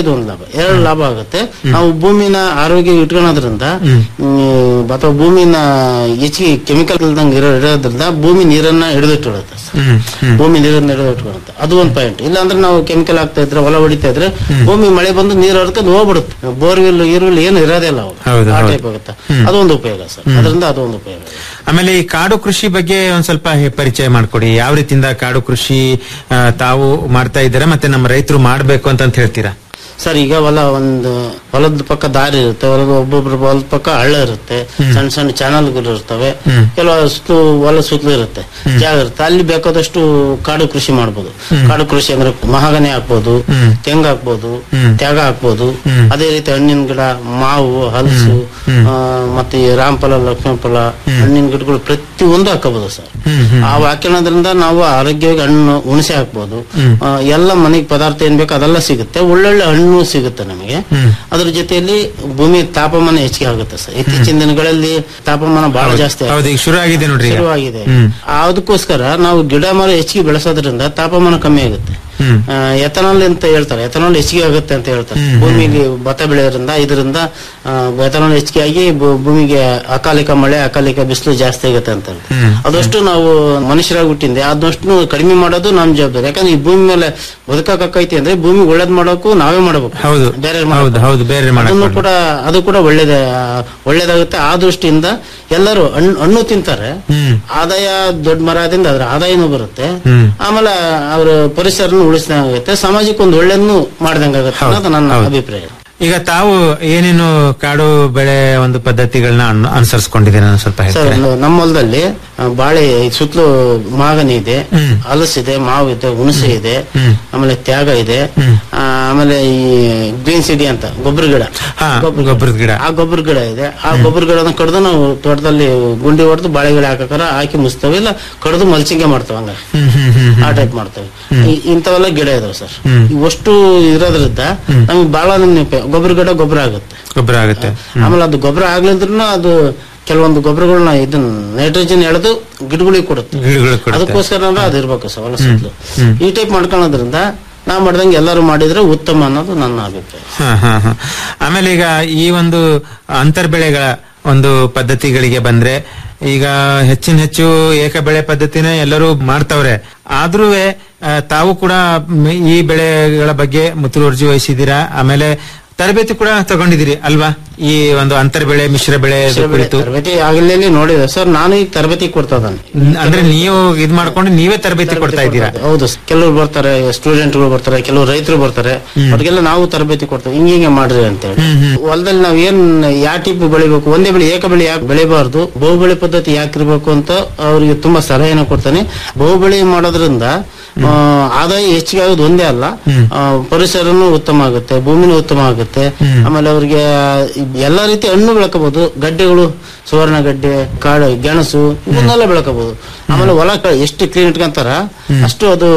ಇದೊಂದು ಲಾಭ ಎರಡು ಲಾಭ ಆಗುತ್ತೆ ನಾವು ಭೂಮಿನ ಆರೋಗ್ಯ ಇಟ್ಕೊಳ್ಳೋದ್ರಿಂದ ಹ್ಮ್, ಅಥವಾ ಭೂಮಿನ ಹೆಚ್ಚಿಗೆ ಕೆಮಿಕಲ್ ಇಲ್ದಂಗೆ ಇರೋ ಇರೋದ್ರಿಂದ ಭೂಮಿ ನೀರನ್ನ ಹಿಡಿದಿಟ್ಟಿಡುತ್ತೆ ಭೂಮಿ ನೀರನ್ನ ಹಿಡಿದಿಟ್ಕೊಳ್ಳುತ್ತೆ ಅದು ಒಂದು ಪಾಯಿಂಟ್ ಇಲ್ಲಾಂದ್ರೆ ನಾವು ಕೆಮಿಕಲ್ ಹಾಕ್ತಾ ಇದ್ರೆ ಹೊಲ ಹೊಡಿತಾ ಇದ್ರೆ ಭೂಮಿ ಮಳೆ ಬಂದು ನೀರು ಹರ್ಕೊಂಡು ಹೋಗ್ಬಿಡುತ್ತೆ ಬೋರ್ವೆಲ್ ಈರುಳ್ಳಿ ಏನು ಇರೋದೇ ಇಲ್ಲ ಅವು ಹೌದು, ಆ ಹೌದು. ಟೈಪ್ ಆಗುತ್ತೆ ಅದೊಂದು ಉಪಯೋಗ ಸರ್ ಅದರಿಂದ ಅದೊಂದು ಉಪಯೋಗ ಆಮೇಲೆ ಈ ಕಾಡು ಕೃಷಿ ಬಗ್ಗೆ ಒಂದ್ ಸ್ವಲ್ಪ ಹೆ- ಪರಿಚಯ ಮಾಡ್ಕೊಡಿ ಯಾವ ರೀತಿಯಿಂದ ಕಾಡು ಕೃಷಿ ಆ, ತಾವು ಮಾಡ್ತಾ ಇದ್ದೀರಾ ಮತ್ತೆ ನಮ್ಮ ರೈತರು ಮಾಡ್ಬೇಕು ಅಂತ ಅಂತ ಹೇಳ್ತೀರಾ ಸರ್ ಈಗ ಹೊಲ ಒಂದು ಹೊಲದ ಪಕ್ಕ ದಾರಿ ಇರುತ್ತೆ ಹೊಲದ ಒಬ್ಬೊಬ್ರು ಹೊಲದ ಪಕ್ಕ ಹಳ್ಳ ಇರುತ್ತೆ ಸಣ್ಣ ಸಣ್ಣ ಚಾನಲ್ಗಳು ಇರ್ತವೆ ಕೆಲವಷ್ಟು ಹೊಲ ಸುತ್ತಲೂ ಇರುತ್ತೆ ಜಾಗ ಇರುತ್ತೆ ಅಲ್ಲಿ ಬೇಕಾದಷ್ಟು ಕಾಡು ಕೃಷಿ ಮಾಡ್ಬೋದು ಕಾಡು ಕೃಷಿ ಅಂದ್ರೆ ಮಹಾಗನಿ ಹಾಕ್ಬೋದು ತೆಂಗು ಹಾಕ್ಬೋದು ತ್ಯಾಗ ಹಾಕ್ಬೋದು ಅದೇ ರೀತಿ ಹಣ್ಣಿನ ಗಿಡ ಮಾವು ಹಲಸು ಆ, ಮತ್ತೆ ಈ ರಾಮಫಲ ಲಕ್ಷ್ಮೀಫಲ ಹಣ್ಣಿನ ಗಿಡಗಳು ಪ್ರತಿ ಒಂದು ಹಾಕಬಹುದು ಸರ್ ಅವು ಹಾಕೋದ್ರಿಂದ ನಾವು ಆರೋಗ್ಯವಾಗಿ ಹಣ್ಣು ಉಣಸೆ ಹಾಕ್ಬೋದು ಆ, ಎಲ್ಲ ಮನೆಗೆ ಪದಾರ್ಥ ಏನ್ ಬೇಕು ಅದೆಲ್ಲ ಸಿಗುತ್ತೆ ಒಳ್ಳೊಳ್ಳೆ ಹಣ್ಣು ಸಿಗುತ್ತೆ ನಮಗೆ ಅದ್ರ ಜೊತೆಯಲ್ಲಿ ಭೂಮಿ ತಾಪಮಾನ ಹೆಚ್ಚಿಗೆ ಆಗುತ್ತೆ ಸರ್ ಇತ್ತೀಚಿನ ದಿನಗಳಲ್ಲಿ ತಾಪಮಾನ ಬಹಳ ಜಾಸ್ತಿ ಆಗಿದೆ. ಹೌದು ಈಗ ಶುರು ಆಗಿದೆ ನೋಡ್ರಿ ಈಗ. ಶುರುವಾಗಿದೆ ಹ್ಮ್. ಅದಕ್ಕೋಸ್ಕರ ನಾವು ಗಿಡ ಮರ ಹೆಚ್ಚಿಗೆ ಬೆಳೆಸೋದ್ರಿಂದ ತಾಪಮಾನ ಕಮ್ಮಿ ಆಗುತ್ತೆ ಹ್ಮ್. ಎಥನಾಲ್ ಅಂತ ಹೇಳ್ತಾರೆ ಎಥನಾಲ್ ಹೆಚ್ಚಿಗೆ ಆಗುತ್ತೆ ಅಂತ ಹೇಳ್ತಾರೆ ಭೂಮಿಲಿ ಭತ್ತ ಬೆಳೆಯೋದ್ರಿಂದ ಇದರಿಂದ ಎಥನಾಲ್ ಹೆಚ್ಚಿಗೆ ಆಗಿ ಭೂ- ಭೂಮಿಗೆ ಅಕಾಲಿಕ ಮಳೆ ಅಕಾಲಿಕ ಬಿಸಿಲು ಜಾಸ್ತಿ ಆಗುತ್ತೆ ಅಂತ ಹೇಳ್ತಾರೆ. ಹ್ಮ್. ಅದಷ್ಟು ನಾವು ಮನುಷ್ಯರಾಗಿ ಹುಟ್ಟಿಂದೆ ಅದಷ್ಟು ಕಡಿಮೆ ಮಾಡೋದು ನಮ್ ಜವಾಬ್ದಾರಿ ಯಾಕಂದ್ರೆ ಈ ಭೂಮಿ ಮೇಲೆ ಬದುಕಕ್ಕೈತಿ ಅಂದ್ರೆ ಭೂಮಿ ಒಳ್ಳೇದ್ ಮಾಡೋಕು ನಾವೇ ಮಾಡಬೇಕು ಹೌದು ಬೇರೆ ಹೌದು ಹೌದು ಬೇರೆ ಅದನ್ನು ಮಾಡಕ್ ಕೂಡ ಅದು ಕೂಡ ಒಳ್ಳೇದ ಒಳ್ಳೇದಾಗುತ್ತೆ ಆ ದೃಷ್ಟಿಯಿಂದ ಎಲ್ಲರೂ ಹಣ್ಣು ಹಣ್ಣು ತಿಂತಾರೆ ಹ್ಮ್ ಆದಾಯ ದೊಡ್ಡ ಮರದಿಂದ ಅದ್ರ ಆದಾಯನೂ ಬರುತ್ತೆ ಹ್ಮ್. ಆಮೇಲೆ ಅವ್ರ ಪರಿಸರನು ಉಳಿಸಿದಂಗಾಗುತ್ತೆ ಸಮಾಜಕ್ಕೆ ಒಂದು ಒಳ್ಳೇದನ್ನು ಮಾಡ್ದಂಗಾಗುತ್ತೆ ಅನ್ನೋದು ನನ್ನ ಅಭಿಪ್ರಾಯ ಈಗ ತಾವು ಏನೇನು ಕಾಡು ಬೆಳೆ ಒಂದು ಪದ್ಧತಿಗಳನ್ನ ಅನು- ಅನುಸರಿಸ್ಕೊಂಡಿದ್ದೀರಾ ಅನ್ನೋದು ಸ್ವಲ್ಪ ಸರ್ ಹೇಳ್ತೀರಾ ನಮ್ಮ ಹೊಲದಲ್ಲಿ ಆ, ಬಾಳೆ ಸುತ್ತಲೂ ಮಾಗನಿ ಇದೆ ಹ್ಮ್. ಹಲಸಿದೆ ಮಾವು ಇದೆ ಹುಣಸೆ ಇದೆ ಹ್ಮ್. ಆಮೇಲೆ ತ್ಯಾಗ ಇದೆ ಹ್ಮ್. ಆ, ಆಮೇಲೆ ಈ ಗ್ರೀನ್ ಸಿಡಿ ಅಂತ ಗೊಬ್ಬರ ಗಿಡ ಹಾ ಗೊಬ್ಬರದ ಗಿಡ ಆ ಗೊಬ್ಬರ ಗಿಡ ಇದೆ ಆ ಗೊಬ್ಬರ ಗಿಡನ ಕಡ್ದು ನಾವು ತೋಟದಲ್ಲಿ ಗುಂಡಿ ಹೊಡೆದು ಬಾಳೆ ಗಿಡ ಹಾಕಕಾರ ಹಾಕಿ ಮುಸ್ತೇವೆ ಇಲ್ಲ ಕಡ್ದು ಮಲ್ಚಿಂಗೆ ಮಾಡ್ತೇವೆ ಹಂಗ ಹ್ಮ್ ಹ್ಮ್ ಹ್ಮ್ ಆ ಟೈಪ್ ಮಾಡ್ತೇವೆ ಈ- ಇಂಥವೆಲ್ಲ ಗಿಡ ಇದಾವೆ ಸರ್ ಹ್ಮ್. ಇವಷ್ಟು ಇರೋದ್ರಿಂದ ನಮ್ಗೆ ಬಹಳ ನಮ್ಗೆ ಗೊಬ್ಬರ ಗಿಡ ಗೊಬ್ಬರ ಆಗುತ್ತೆ ಗೊಬ್ಬರ ಆಗುತ್ತೆ ಆಮೇಲೆ ಅದು ಗೊಬ್ಬರ ಆಗ್ಲಿದ್ರು ಅದು ಕೆಲವೊಂದು ಗೊಬ್ಬರಗಳನ್ನ ಇದನ್ನ ನೈಟ್ರೋಜನ್ ಎಳೆದು ಗಿಡಗಳಿಗೆ ಕೊಡುತ್ತೆ ಗಿಡಗಳು ಕೊಡುತ್ತೆ. ಅದಕ್ಕೋಸ್ಕರ ಅಂದ್ರೆ ಅದು ಇರ್ಬೇಕು ಸರ್ ಹೊಲ ಹ್ಮ್. ಸುತ್ತಲೂ ಹ್ಮ್. ಈ ಟೈಪ್ ಮಾಡ್ಕೊಳ್ಳೋದ್ರಿಂದ ನಾ ಮಾಡ್ದಂಗೆ ಎಲ್ಲರೂ ಮಾಡಿದ್ರೆ ಉತ್ತಮ ಅನ್ನೋದು ನನ್ನ ಅಭಿಪ್ರಾಯ ಹಾ, ಹಾ, ಹಾ. ಆಮೇಲೆ ಈಗ ಈ ಒಂದು ಅಂತರ್ ಬೆಳೆಗಳ ಒಂದು ಪದ್ಧತಿಗಳಿಗೆ ಬಂದ್ರೆ ಈಗ ಹೆಚ್ಚಿನ ಹೆಚ್ಚು ಏಕ ಬೆಳೆ ಪದ್ಧತಿನ ಎಲ್ಲರೂ ಮಾಡ್ತಾವ್ರೆ ಆದ್ರೂ ತಾವು ಕೂಡ ಮ್, ಈ ಬೆಳೆಗಳ ಬಗ್ಗೆ ಮುತುವರ್ಜಿ ವಹಿಸಿದ್ದೀರಾ ಆಮೇಲೆ ತರಬೇತಿ ಕೂಡ ತಗೊಂಡಿದ್ದೀರಿ ಅಲ್ವಾ ಈ ಒಂದು ಅಂತರ್ ಬೆಳೆ ಮಿಶ್ರ ಬೆಳೆ ಕುರಿತು ತರಬೇತಿ ಆಗಲೇ ನೋಡಿದೆ ಸರ್ ನಾನು ಈಗ ತರಬೇತಿ ಕೊಡ್ತಾ ಇದ್ದಾನೆ ಅಂದ್ರೆ ನೀವು ಇದ್ ಮಾಡ್ಕೊಂಡು ನೀವೇ ತರಬೇತಿ ಕೊಡ್ತಾ ಇದ್ದೀರಾ ಹೌದು ಕೆಲವರು ಬರ್ತಾರೆ ಸ್ಟೂಡೆಂಟ್ಗಳು ಬರ್ತಾರೆ ಕೆಲವರು ರೈತರು ಬರ್ತಾರೆ ಅವ್ರಿಗೆಲ್ಲ ನಾವು ತರಬೇತಿ ಕೊಡ್ತೇವೆ ಹಿಂಗೆ ಹಿಂಗೆ ಮಾಡ್ರಿ ಅಂತ ಹೇಳಿ ಹೊಲದಲ್ಲಿ ನಾವ್ ಏನ್ ಯಾವ ಟೈಪ್ ಬೆಳಿಬೇಕು ಒಂದೇ ಬೆಳೆ ಏಕ ಬೆಳೆ ಯಾಕೆ ಬೆಳಿಬಾರ್ದು ಬಹು ಬೆಳೆ ಪದ್ಧತಿ ಯಾಕೆ ಇರ್ಬೇಕು ಅಂತ ಅವ್ರಿಗೆ ತುಂಬಾ ಸಲಹೆನ ಕೊಡ್ತಾನೆ ಬಹು ಬೆಳೆ ಮಾಡೋದ್ರಿಂದ ಆ, ಆದಾಯ ಹೆಚ್ಚಿಗೆ ಆಗೋದು ಒಂದೇ ಅಲ್ಲ ಆ, ಪರಿಸರನು ಉತ್ತಮ ಆಗುತ್ತೆ ಭೂಮಿನೂ ಉತ್ತಮ ಆಗುತ್ತೆ ಆಮೇಲೆ ಅವ್ರಿಗೆ ಎಲ್ಲಾ ರೀತಿ ಹಣ್ಣು ಬೆಳ್ಕೋಬಹುದು ಗಡ್ಡೆಗಳು ಸುವರ್ಣ ಗಡ್ಡೆ ಕಾಡು ಗೆಣಸು ಇವನ್ನೆಲ್ಲ ಬೆಳ್ಕೋಬಹುದು ಆಮೇಲೆ ಹೊಲ ಕ- ಎಷ್ಟು ಕ್ಲೀನ್ ಇಟ್ಕೊಂತಾರ ಅಷ್ಟು ಅದು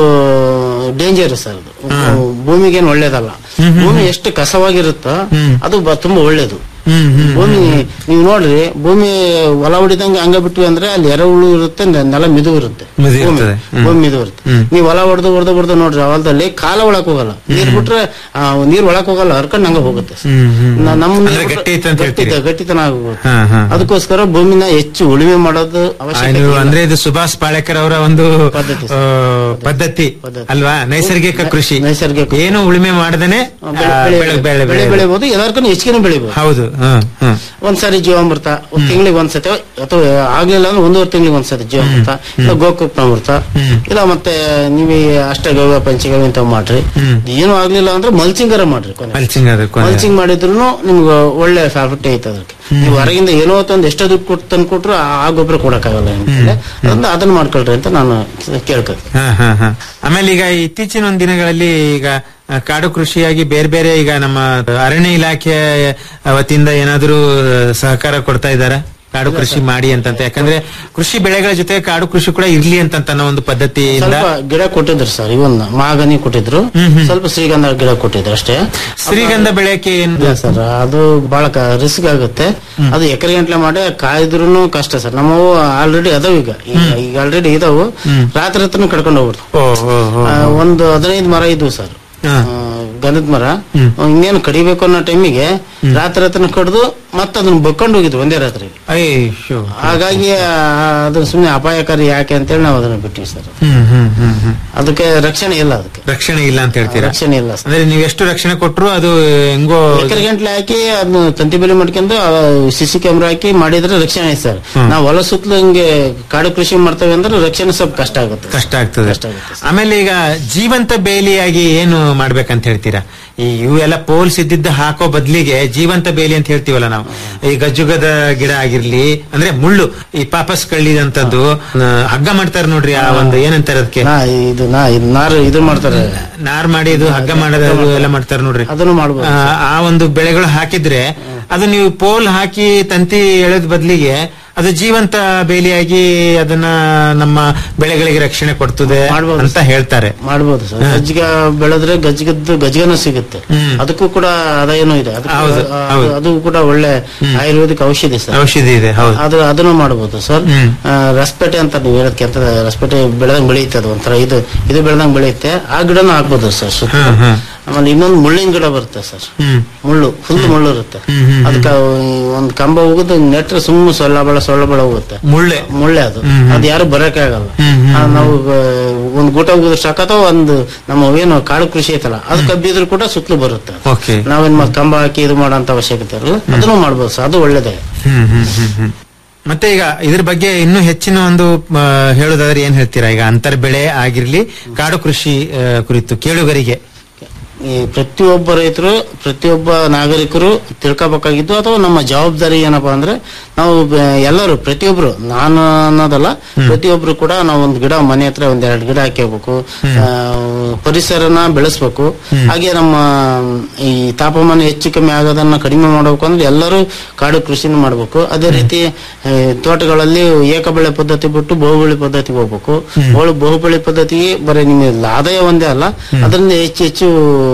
ಡೇಂಜರ್ ಸರ್ ಅದು ಭೂಮಿಗೇನು ಒಳ್ಳೇದಲ್ಲ ಭೂಮಿ ಎಷ್ಟು ಕಸವಾಗಿರುತ್ತೋ ಅದು ಬ- ತುಂಬಾ ಒಳ್ಳೇದು ಭೂಮಿ ನೀವು ನೋಡ್ರಿ ಭೂಮಿ ಹೊಲ ಹೊಡಿದಂಗೆ ಹಂಗ ಬಿಟ್ವಿ ಅಂದ್ರೆ ಅಲ್ಲಿ ಎರೆಹುಳು ಇರುತ್ತೆ ನೆ- ನೆಲ ಮಿದು ಇರುತ್ತೆ ಮಿದು ಭೂಮಿ ಇರ್ತದೆ. ಹ್ಮ್. ಭೂಮಿ ಮಿದು ಇರುತ್ತೆ ನೀವು ಹೊಲ ಹೊಡೆದು ಹೊಡೆದು ಹೊಡೆದು ನೋಡ್ರಿ ಆ ಹೊಲದಲ್ಲಿ ಕಾಲ ಒಳಕ್ ಹೋಗಲ್ಲ ನೀರ್ ಬಿಟ್ರೆ ಆ, ನೀರ್ ಒಳಕ್ ಹೋಗಲ್ಲ ಹರ್ಕೊಂಡ್ ಹಂಗ ಹೋಗುತ್ತೆ ಹ್ಮ್, ಹ್ಮ್. ನ- ನಮ್ಮ ನೀರ್ ಅಂದ್ರೆ ಬಿಟ್ರೆ ಗಟ್ಟಿ ಐತೆ ಅಂತ ಗಟ್ಟಿ- ಹೇಳ್ತೀರಿ. ಗಟ್ಟಿತನ ಆಗೋಗುತ್ತೆ ಹಾ, ಹಾ. ಅದಕ್ಕೋಸ್ಕರ ಭೂಮಿನ ಹೆಚ್ಚು ಉಳುಮೆ ಮಾಡೋದು ಆ, ಅವಶ್ಯಕತೆ ನೀವು ಇಲ್ಲ. ಅಂದ್ರೆ ಇದು ಸುಭಾಷ್ ಪಾಳೇಕರ್ ಅವರ ಒಂದು ಆ, ಪದ್ಧತಿ ಅಲ್ವಾ ನೈಸರ್ಗಿಕ ಕೃಷಿ ಏನು ಉಳುಮೆ ಮಾಡದೇನೆ ಬೆಳೆ- ಬೆಳೆ- ಬೆಳೆ ಬೆಳೆ ಬೆಳಿಬಹುದು ಎಲ್ಲಾರ್ಗೂ ಹೆಚ್ಚಿಗೆ ಬೆಳಿಬಹುದು ಹೌದು ಹ್ಮ್ ಹ್ಮ್ ಒಂದ್ಸಾರಿ ಜೀವಾಮೃತ ಒಂದ್ ತಿಂಗಳಿಗೆ ಒಂದ್ಸತಿ ಅಥವಾ ಆಗ್ಲಿಲ್ಲ ಅಂದ್ರೆ ಒಂದೂವರೆ ತಿಂಗಳಿಗೆ ಒಂದ್ಸತಿ ಜೀವಾಮೃತ ಇಲ್ಲ ಗೋಕೃಪ್ನಾಮೃತ ಇಲ್ಲ ಮತ್ತೆ ನೀವೇ ಅಷ್ಟಗವ್ಯ ಪಂಚಗವ್ಯ ಇಂಥವ್ ಮಾಡ್ರಿ ಏನು ಆಗ್ಲಿಲ್ಲ ಅಂದ್ರೆ ಮಲ್ಚಿಂಗರ ಮಾಡ್ರಿ ಕೊನೆ ಮಲ್ಚಿಂಗ್ ಅದು ಕೊನೆ. ಮಲ್ಚಿಂಗ್ ಮಾಡಿದ್ರು ನಿಮ್ಗೆ ಒಳ್ಳೆ ಪ್ರಾಫಿಟ್ ಐತೆ ಅದಕ್ಕೆ ನೀವು ಹೊರಗಿಂದ ಏನೋ ಒಂದು ಎಷ್ಟೋ ದುಡ್ಡು ಕೊಟ್ಟು ತಂದು ಕೊಟ್ರು ಆ ಗೊಬ್ಬರ ಕೊಡಕ್ಕಾಗಲ್ಲ ನಿಮ್ಗೆ ಅದನ್ನ ಅದನ್ನ ಮಾಡ್ಕೊಳ್ರಿ ಅಂತ ನಾನು ಕೇಳ್ಕೊತೀನಿ ಹಾ, ಹಾ, ಹಾ. ಆಮೇಲೆ ಈಗ ಇತ್ತೀಚಿನ ಒಂದು ದಿನಗಳಲ್ಲಿ ಈಗ ಆ, ಕಾಡು ಕೃಷಿಯಾಗಿ ಬೇರೆ ಬೇರೆ ಈಗ ನಮ್ಮ ಅರಣ್ಯ ಇಲಾಖೆ ವತಿಯಿಂದ ಏನಾದರೂ ಸಹಕಾರ ಕೊಡ್ತಾ ಇದಾರ ಕಾಡು ಕೃಷಿ ಮಾಡಿ ಅಂತಂತ ಯಾಕಂದ್ರೆ ಕೃಷಿ ಬೆಳೆಗಳ ಜೊತೆ ಕಾಡು ಕೃಷಿ ಕೂಡ ಇರ್ಲಿ ಅಂತಂತ ಅನ್ನೋ ಒಂದು ಪದ್ಧತಿಯಿಂದ ಸ್ವಲ್ಪ ಗಿಡ ಕೊಟ್ಟಿದ್ರು ಸರ್ ಇವನ್ ಮಾಗನಿ ಕೊಟ್ಟಿದ್ರು ಸ್ವಲ್ಪ ಶ್ರೀಗಂಧ ಗಿಡ ಕೊಟ್ಟಿದ್ರು ಅಷ್ಟೇ ಶ್ರೀಗಂಧ ಬೆಳೆಯಕ್ಕೆ ಏನು ಇಲ್ಲ ಸರ್ ಅದು ಬಹಳ ರಿಸ್ಕ್ ಆಗುತ್ತೆ ಅದು ಎಕರೆ ಗಂಟ್ಲೆ ಮಾಡಿ ಕಾಯ್ದ್ರು ಕಷ್ಟ ಸರ್ ನಮ್ಮವು ಆಲ್ರೆಡಿ ಅದಾವ ಈಗ ಈಗ- ಈಗ ಆಲ್ರೆಡಿ ಇದಾವು ರಾತ್ರಿ ಹತ್ರನು ಕಡ್ಕೊಂಡು ಹೋಗ್ಬಿಡ್ತು ಓ, ಓ, ಓ, ಆ, ಒಂದು ಹದಿನೈದು ಮರ ಇದ್ವು ಸರ್ ಹಾ. ಆ, ಗಂಧದ ಮರ ಇನ್ನೇನು ಕಡಿಬೇಕು ಅನ್ನೋ ಟೈಮಿಗೆ ರಾತ್ರಿ ರಾತ್ರಿ ಕಡ್ದು ಮತ್ತೆ ಅದನ್ನ ಬಕ್ಕೊಂಡು ಹೋಗಿದ್ರು ಒಂದೇ ರಾತ್ರಿ ಅಯ್ಯೋ ಹಾಗಾಗಿ ಆ, ಅದು ಸುಮ್ಮನೆ ಅಪಾಯಕಾರಿ ಯಾಕೆ ಅಂತೇಳಿ ನಾವು ಅದನ್ನ ಬಿಟ್ಟಿವಿ ಸರ್ ಹ್ಮ್ ಹ್ಮ್ ಹ್ಮ್ ಹ್ಮ್ ಅದಕ್ಕೆ ರಕ್ಷಣೆ ಇಲ್ಲ ಅದಕ್ಕೆ ರಕ್ಷಣೆ ಇಲ್ಲ ಅಂತ ಹೇಳ್ತೀರಾ ರಕ್ಷಣೆ ಇಲ್ಲ ಸರ್ ಅಂದ್ರೆ ನೀವು ಎಷ್ಟು ರಕ್ಷಣೆ ಕೊಟ್ರು ಅದು ಹೆಂಗೋ ಎಕರೆ ಗಂಟ್ಲೆ ಹಾಕಿ ಅದನ್ನ ತಂತಿ ಬೇಲಿ ಮಾಡ್ಕೊಂಡು ಸಿಸಿ ಕ್ಯಾಮ್ರಾ ಹಾಕಿ ಮಾಡಿದ್ರೆ ರಕ್ಷಣೆ ಐತೆ ಸರ್ ನಾವು ಹೊಲ ಸುತ್ತಲೂ ಹಿಂಗೆ ಕಾಡು ಕೃಷಿ ಮಾಡ್ತೇವೆ ಅಂದ್ರೆ ರಕ್ಷಣೆ ಸ್ವಲ್ಪ ಕಷ್ಟ ಆಗುತ್ತೆ ಕಷ್ಟ ಆಗ್ತದೆ ಕಷ್ಟ ಆಗುತ್ತೆ ಆಮೇಲೆ ಈಗ ಜೀವಂತ ಬೇಲಿಯಾಗಿ ಏನು ಮಾಡ್ಬೇಕಂತ ಹೇಳ್ತೀರಾ ಈ ಇವೆಲ್ಲ ಪೋಲ್ಸ್ ಇದ್ದಿದ್ದ ಹಾಕೋ ಬದ್ಲಿಗೆ ಜೀವಂತ ಬೇಲಿ ಅಂತ ಹೇಳ್ತೀವಲ್ಲ ನಾವು ಈ ಗಜ್ಜುಗದ ಗಿಡ ಆಗಿರ್ಲಿ ಅಂದ್ರೆ ಮುಳ್ಳು ಈ ಪಾಪಸ್ ಕಳ್ಳಿದಂತದ್ದು ಆ, ಹಗ್ಗ ಮಾಡ್ತಾರೆ ನೋಡ್ರಿ ಆ ಒಂದು ಏನಂತಾರೆ ಅದಕ್ಕೆ ನಾ ಇದು ನಾ ಇದು ನಾರು ಇದು ಮಾಡ್ತಾರೆ ನಾರ್ ಮಾಡಿ ಇದು ಹಗ್ಗ ಮಾಡೋದು ಎಲ್ಲ ಮಾಡ್ತಾರೆ ನೋಡ್ರಿ ಅದನ್ನು ಮಾಡ್ಬೋದು ಆ, ಆ ಒಂದು ಬೆಳೆಗಳು ಹಾಕಿದ್ರೆ ಅದು ನೀವು ಪೋಲ್ ಹಾಕಿ ತಂತಿ ಎಳೆದ ಬದಲಿಗೆ ಅದು ಜೀವಂತ ಬೇಲಿಯಾಗಿ ಅದನ್ನ ನಮ್ಮ ಬೆಳೆಗಳಿಗೆ ರಕ್ಷಣೆ ಕೊಡ್ತದೆ ಅಂತ ಹೇಳ್ತಾರೆ ಮಾಡ್ಬೋದು ಸರ್ ಗಜ್ಜಿಗ ಬೆಳೆದ್ರೆ ಗಜ್ಜಿಗದ್ದು ಗಜ್ಜಿಗನೂ ಸಿಗುತ್ತೆ ಅದಕ್ಕೂ ಕೂಡ ಆದಾಯನೂ ಇದೆ ಅದಕ್ಕೂ, ಹೌದು, ಆ, ಹೌದು. ಅದು ಕೂಡ ಒಳ್ಳೆ ಆಯುರ್ವೇದಿಕ್ ಔಷಧಿ ಸರ್ ಔಷಧಿ ಇದೆ ಹೌದು ಅದು ಅದನ್ನು ಮಾಡಬಹುದು ಸರ್ ಆ, ರಸಪೇಟೆ ಅಂತ ನೀವು ಹೇಳೋದಕ್ಕೆ ಅಂತ ರಸಪೇಟೆ ಬೆಳೆದಂಗ್ ಬೆಳೆಯುತ್ತೆ ಅದು ಒಂಥರ ಇದು ಇದು ಬೆಳೆದಂಗ್ ಬೆಳೆಯುತ್ತೆ ಆ ಗಿಡನೂ ಹಾಕ್ಬೋದು ಸರ್ ಸುತ್ತ ಹ್ಮ್, ಹ್ಮ್. ಆಮೇಲೆ ಇನ್ನೊಂದು ಮುಳ್ಳಿನ ಗಿಡ ಬರುತ್ತೆ ಸರ್ ಹ್ಮ್ ಮುಳ್ಳು ಫುಲ್ ಮುಳ್ಳು ಇರುತ್ತೆ ಹ್ಮ್, ಹ್ಮ್, ಅದಕ್ಕೆ ಒಂದು ಕಂಬ ಹೋಗುದು ನೆಟ್ರೆ ಸುಮ್ಮನೆ ಸೊಳ್ಳ ಬಳ ಸೊಳ್ಳ ಬಳ ಹೋಗುತ್ತೆ ಮುಳ್ಳೆ ಮುಳ್ಳೆ ಅದು ಹ್ಮ್, ಹ್ಮ್. ಅದು ಯಾರು ಬರಕ್ಕೆ ಆಗಲ್ಲ ಹ್ಮ್, ಹ್ಮ್, ಆ, ನಾವು ಆ, ಒಂದ್ ಗೂಟ ಹೋಗುದು ಸಾಕ ಅಥವಾ ಒಂದು ನಮ್ಮ ಏನು ಕಾಡು ಕೃಷಿ ಐತಲ್ಲ ಅದು ಕಬ್ಬಿದ್ರು ಕೂಡ ಸುತ್ತಲೂ ಬರುತ್ತೆ ಅದು. ಓಕೆ ನಾವೇನ್ ಮತ್ತೆ ಕಂಬ ಹಾಕಿ ಇದು ಮಾಡೋಂತ ಅವಶ್ಯಕತೆ ಇರಲ್ಲ ಅದನ್ನು ಮಾಡ್ಬೋದು ಸರ್ ಅದು ಒಳ್ಳೇದೇ ಹ್ಮ್ ಹ್ಮ್ ಹ್ಮ್ ಹ್ಮ್ ಮತ್ತೆ ಈಗ ಇದ್ರ ಬಗ್ಗೆ ಇನ್ನೂ ಹೆಚ್ಚಿನ ಒಂದು ಆ, ಹೇಳೋದಾದ್ರೆ ಏನ್ ಹೇಳ್ತೀರಾ ಈಗ ಅಂತರ್ ಬೆಳೆ ಆಗಿರ್ಲಿ ಕಾಡು ಕೃಷಿ ಆ, ಕುರಿತು ಕೇಳುಗರಿಗೆ ಈ ಪ್ರತಿಯೊಬ್ಬ ರೈತರು ಪ್ರತಿಯೊಬ್ಬ ನಾಗರಿಕರು ತಿಳ್ಕೊಬೇಕಾಗಿದ್ದು ಅಥವಾ ನಮ್ಮ ಜವಾಬ್ದಾರಿ ಏನಪ್ಪಾ ಅಂದ್ರೆ ನಾವು ಬ- ಎಲ್ಲರೂ ಪ್ರತಿಯೊಬ್ರು ನಾನು ಅನ್ನೋದಲ್ಲ ಪ್ರತಿಯೊಬ್ರು ಕೂಡ ನಾವು ಒಂದು ಗಿಡ ಮನೆ ಹತ್ರ ಒಂದ್ ಎರಡು ಗಿಡ ಹಾಕಬೇಕು ಪರಿಸರನ ಬೆಳೆಸ್ಬೇಕು ಹಾಗೆ ನಮ್ಮ ಈ ತಾಪಮಾನ ಹೆಚ್ಚು ಕಮ್ಮಿ ಆಗೋದನ್ನ ಕಡಿಮೆ ಮಾಡಬೇಕು ಅಂದ್ರೆ ಎಲ್ಲರೂ ಕಾಡು ಕೃಷಿನ ಮಾಡಬೇಕು ಅದೇ ರೀತಿ ಆ, ತೋಟಗಳಲ್ಲಿ ಏಕಬೆಳೆ ಪದ್ಧತಿ ಬಿಟ್ಟು ಬಹುಬೆಳೆ ಪದ್ಧತಿಗೆ ಹೋಗ್ಬೇಕು ಬಹು- ಬಹುಬೆಳೆ ಪದ್ಧತಿಗೆ ಬರೀ ನಿಮಗೆ ಆದಾಯ ಒಂದೇ ಅಲ್ಲ ಅದರಿಂದ ಹೆಚ್ಚು ಹೆಚ್ಚು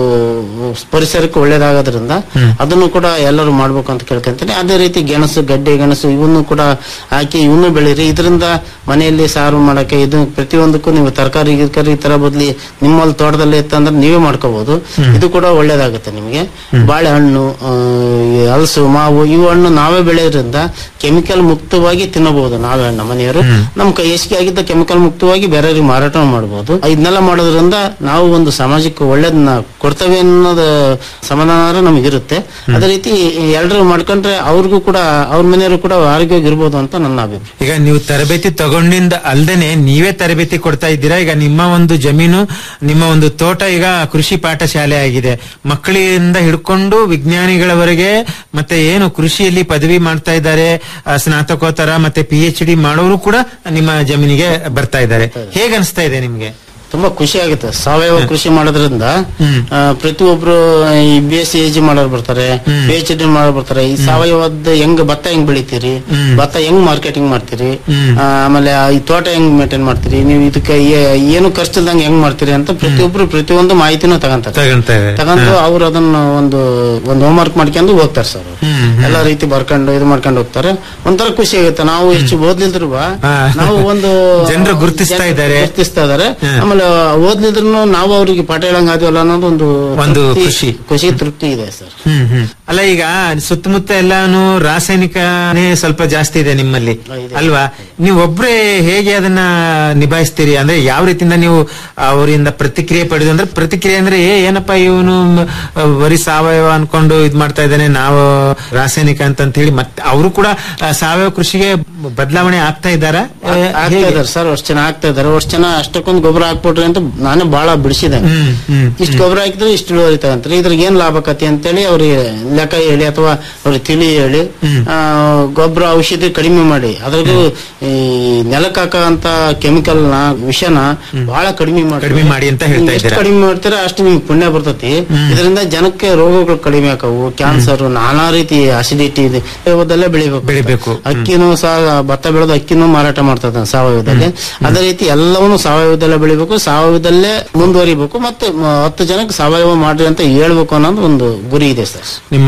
ಪರಿಸರಕ್ಕೆ ಒಳ್ಳೇದಾಗೋದ್ರಿಂದ ಅದನ್ನು ಕೂಡ ಎಲ್ಲರೂ ಮಾಡ್ಬೇಕು ಅಂತ ಕೇಳ್ಕೊಂತೀನಿ ಅದೇ ರೀತಿ ಗೆಣಸು ಗಡ್ಡೆ ಗೆಣಸು ಇವನ್ನು ಕೂಡ ಹಾಕಿ ಇವನ್ನು ಬೆಳೀರಿ ಇದರಿಂದ ಮನೆಯಲ್ಲಿ ಸಾರು ಮಾಡಕ್ಕೆ ಇದು ಪ್ರತಿಯೊಂದಕ್ಕೂ ನೀವು ತರಕಾರಿ ಗಿರ್ಕಾರಿ ಈ ತರ ಬದ್ಲಿ ನಿಮ್ಮಲ್ಲಿ ತೋಟದಲ್ಲಿ ಇತ್ತಂದ್ರೆ ನೀವೇ ಮಾಡ್ಕೋಬಹುದು ಇದು ಕೂಡ ಒಳ್ಳೇದಾಗುತ್ತೆ ನಿಮಗೆ ಬಾಳೆಹಣ್ಣು ಆ, ಈ ಹಲಸು ಮಾವು ಇವು ಹಣ್ಣು ನಾವೇ ಬೆಳೆಯೋದ್ರಿಂದ ಕೆಮಿಕಲ್ ಮುಕ್ತವಾಗಿ ತಿನ್ನಬಹುದು ನಾವೇ ಹಣ್ಣು ಮನೆಯವರು ನಮ್ ಕೈ ಹೆಚ್ಚಿಗೆ ಆಗಿದ್ದ ಕೆಮಿಕಲ್ ಮುಕ್ತವಾಗಿ ಬೇರೆಯವ್ರಿಗೆ ಮಾರಾಟ ಮಾಡಬಹುದು ಇದನ್ನೆಲ್ಲ ಮಾಡೋದ್ರಿಂದ ನಾವು ಒಂದು ಸಮಾಜಕ್ಕೆ ಒಳ್ಳೇದನ್ನ ಕೊಡ್ತೇವೆ ಅನ್ನೋದು ಸಮಾಧಾನ ನಮಗಿರುತ್ತೆ ಅದೇ ರೀತಿ ಎಲ್ಲರೂ ಮಾಡ್ಕೊಂಡ್ರೆ ಅವ್ರಿಗೂ ಕೂಡ ಅವ್ರ ಮನೆಯವರು ಕೂಡ ಆರೋಗ್ಯವಾಗಿರ್ಬೋದು ಅಂತ ನನ್ನ ಅಭಿಪ್ರಾಯ ಈಗ ನೀವು ತರಬೇತಿ ತಗೊಂಡಿಂದ ಅಲ್ದೇನೆ ನೀವೇ ತರಬೇತಿ ಕೊಡ್ತಾ ಇದ್ದೀರಾ ಈಗ ನಿಮ್ಮ ಒಂದು ಜಮೀನು ನಿಮ್ಮ ಒಂದು ತೋಟ ಈಗ ಕೃಷಿ ಪಾಠಶಾಲೆ ಆಗಿದೆ ಮಕ್ಕಳಿಂದ ಹಿಡ್ಕೊಂಡು ವಿಜ್ಞಾನಿಗಳವರೆಗೆ ಮತ್ತೆ ಏನು ಕೃಷಿಯಲ್ಲಿ ಪದವಿ ಮಾಡ್ತಾ ಇದ್ದಾರೆ ಆ, ಸ್ನಾತಕೋತ್ತರ ಮತ್ತೆ ಪಿ ಎಚ್ ಡಿ ಮಾಡೋರು ಕೂಡ ನಿಮ್ಮ ಜಮೀನಿಗೆ ಬರ್ತಾ ಇದ್ದಾರೆ ಹೇಗೆ ಅನಿಸ್ತಾ ಇದೆ ನಿಮ್ಗೆ ತುಂಬಾ ಖುಷಿ ಆಗುತ್ತೆ ಸಾವಯವ ಕೃಷಿ ಮಾಡೋದ್ರಿಂದ ಆ, ಪ್ರತಿಯೊಬ್ರು ಈ ಬಿ ಎಸ್ ಸಿ ಎಜ್ ಮಾಡೋರು ಬರ್ತಾರೆ ಪಿ ಎಚ್ ಡಿ ಮಾಡೋರು ಬರ್ತಾರೆ ಈ ಸಾವಯವದ ಹೆಂಗ್ ಭತ್ತ ಹೆಂಗ್ ಬೆಳಿತೀರಿ ಭತ್ತ ಹೆಂಗ್ ಮಾರ್ಕೆಟಿಂಗ್ ಮಾಡ್ತೀರಿ ಆ, ಆಮೇಲೆ ಆ ಈ ತೋಟ ಹೆಂಗ್ ಮೇಂಟೈನ್ ಮಾಡ್ತೀರಿ ನೀವು ಇದಕ್ಕೆ ಏ- ಏನು ಖರ್ಚಿಲ್ದಂಗೆ ಹೆಂಗ್ ಮಾಡ್ತೀರಿ ಅಂತ ಪ್ರತಿಯೊಬ್ರು ಪ್ರತಿಯೊಂದು ಮಾಹಿತಿನೂ ತಗೊಂತಾರೆ ತಗೊಂತಾ ಇದ್ದಾರೆ ತಗೊಂಡು ಅವ್ರು ಅದನ್ನ ಒಂದು ಒಂದು ಹೋಮ್ವರ್ಕ್ ಮಾಡ್ಕೊಂಡು ಹೋಗ್ತಾರೆ ಸರ್ ಎಲ್ಲಾ ರೀತಿ ಬರ್ಕೊಂಡು ಇದು ಮಾಡ್ಕೊಂಡು ಹೋಗ್ತಾರೆ ಒಂಥರ ಖುಷಿ ಆಗುತ್ತೆ ನಾವು ಹೆಚ್ಚು ಓದ್ಲಿದ್ರು ನಾವು ಒಂದು ಜನರು ಗುರುತಿಸ್ತಾ ಇದ್ದಾರೆ. ಗುರುತಿಸ್ತಾ ಇದಾರೆ ಆಮೇಲೆ ಓದ್ಲಿದ್ರು ನಾವು ಅವ್ರಿಗೆ ಪಾಠ ಹೇಳಂಗ್ ಆದ್ವಲ್ಲ ಅನ್ನೋದು ಒಂದು ಒಂದು ತೃಪ್ತಿ- ಖುಷಿ. ಖುಷಿ ತೃಪ್ತಿ ಇದೆ ಸರ್ ಹ್ಮ್ ಹ್ಮ್ ಅಲ್ಲ ಈಗ ಸುತ್ತಮುತ್ತ ಎಲ್ಲಾನು ರಾಸಾಯನಿಕನೇ ಸ್ವಲ್ಪ ಜಾಸ್ತಿ ಇದೆ ನಿಮ್ಮಲ್ಲಿ ಅಲ್ವಾ ನೀವು ಒಬ್ರೇ ಹೇಗೆ ಅದನ್ನ ನಿಭಾಯಿಸ್ತೀರಿ ಅಂದ್ರೆ ಯಾವ ರೀತಿಯಿಂದ ನೀವು ಅವರಿಂದ ಪ್ರತಿಕ್ರಿಯೆ ಪಡೆದು ಅಂದ್ರೆ ಪ್ರತಿಕ್ರಿಯೆ ಅಂದ್ರೆ ಏ ಏನಪ್ಪ ಇವನು ಬರೀ ಸಾವಯವ ಅನ್ಕೊಂಡು ಇದ್ ಮಾಡ್ತಾ ಇದ್ದಾನೆ ನಾವು ರಾಸಾಯನಿಕ ಅಂತ ಹೇಳಿ ಮತ್ತೆ ಅವರು ಕೂಡ ಆ, ಸಾವಯವ ಕೃಷಿಗೆ ಬದಲಾವಣೆ ಆಗ್ತಾ ಇದ್ದಾರಾ ಆ, ಆಗ್ತಾ ಹೇಗೆ? ಇದಾರೆ ಸರ್ ಅಷ್ಟು ಜನ ಆಗ್ತಾ ಇದಾರೆ ಅಷ್ಟು ಜನ ಅಷ್ಟಕ್ಕೊಂದು ಗೊಬ್ಬರ ಹಾಕ್ಬಿಟ್ರಿ ಅಂತ ನಾನೇ ಬಹಳ ಬಿಡಿಸಿದೆ ಹ್ಮ್ ಹ್ಮ್ ಇಷ್ಟು ಗೊಬ್ಬರ ಹಾಕಿದ್ರೆ ಇಷ್ಟು ಇಳುವರಿ ತಗಂತಾರೆ ಇದ್ರಿಗೆ ಏನ್ ಲಾಭ ಕತಿ ಅಂತೇಳಿ ಅವ್ರಿಗೆ ಲೆಕ್ಕ ಹೇಳಿ ಅಥವಾ ಅವ್ರಿಗೆ ತಿಳಿ ಹೇಳಿ ಆ, ಗೊಬ್ಬರ ಔಷಧಿ ಕಡಿಮೆ ಮಾಡಿ ಅದ್ರಾಗೂ ಈ ನೆಲಕ್ಕೆ ಹಾಕಂತ ಕೆಮಿಕಲ್ ನ ವಿಷನ ಬಹಳ ಕಡಿಮೆ ಮಾಡಿ ಕಡಿಮೆ ಮಾಡಿ ಅಂತ ಹೇಳ್ತಾ ಎಷ್ಟು ಇದ್ದೀರಾ ಕಡಿಮೆ ಮಾಡ್ತೀರಾ ಅಷ್ಟು ನಿಮ್ಗೆ ಪುಣ್ಯ ಬರ್ತತಿ ಇದರಿಂದ ಜನಕ್ಕೆ ರೋಗಗಳು ಕಡಿಮೆ ಆಕವು ಕ್ಯಾನ್ಸರ್ ನಾನಾ ರೀತಿ ಅಸಿಡಿಟಿ ಇದೆ ಸಾವಯವದಲ್ಲೇ ಬೆಳಿಬೇಕು ಬೆಳಿಬೇಕು ಅಕ್ಕಿನೂ ಸಹ ಭತ್ತ ಬೆಳೆದು ಅಕ್ಕಿನೂ ಮಾರಾಟ ಮಾಡ್ತದೆ ಸಾವಯವದಲ್ಲಿ ಅದೇ ರೀತಿ ಎಲ್ಲವನ್ನೂ ಸಾವಯವದಲ್ಲೇ ಬೆಳಿಬೇಕು ಸಾವಯವದಲ್ಲೇ ಮುಂದುವರಿಬೇಕು ಮತ್ತೆ ಮ- ಹತ್ತು ಜನಕ್ಕೆ ಸಾವಯವ ಮಾಡ್ರಿ ಅಂತ ಹೇಳ್ಬೇಕು ಅನ್ನೋದು ಒಂದು ಗುರಿ ಇದೆ ಸರ್ ನಿಮ್ಮ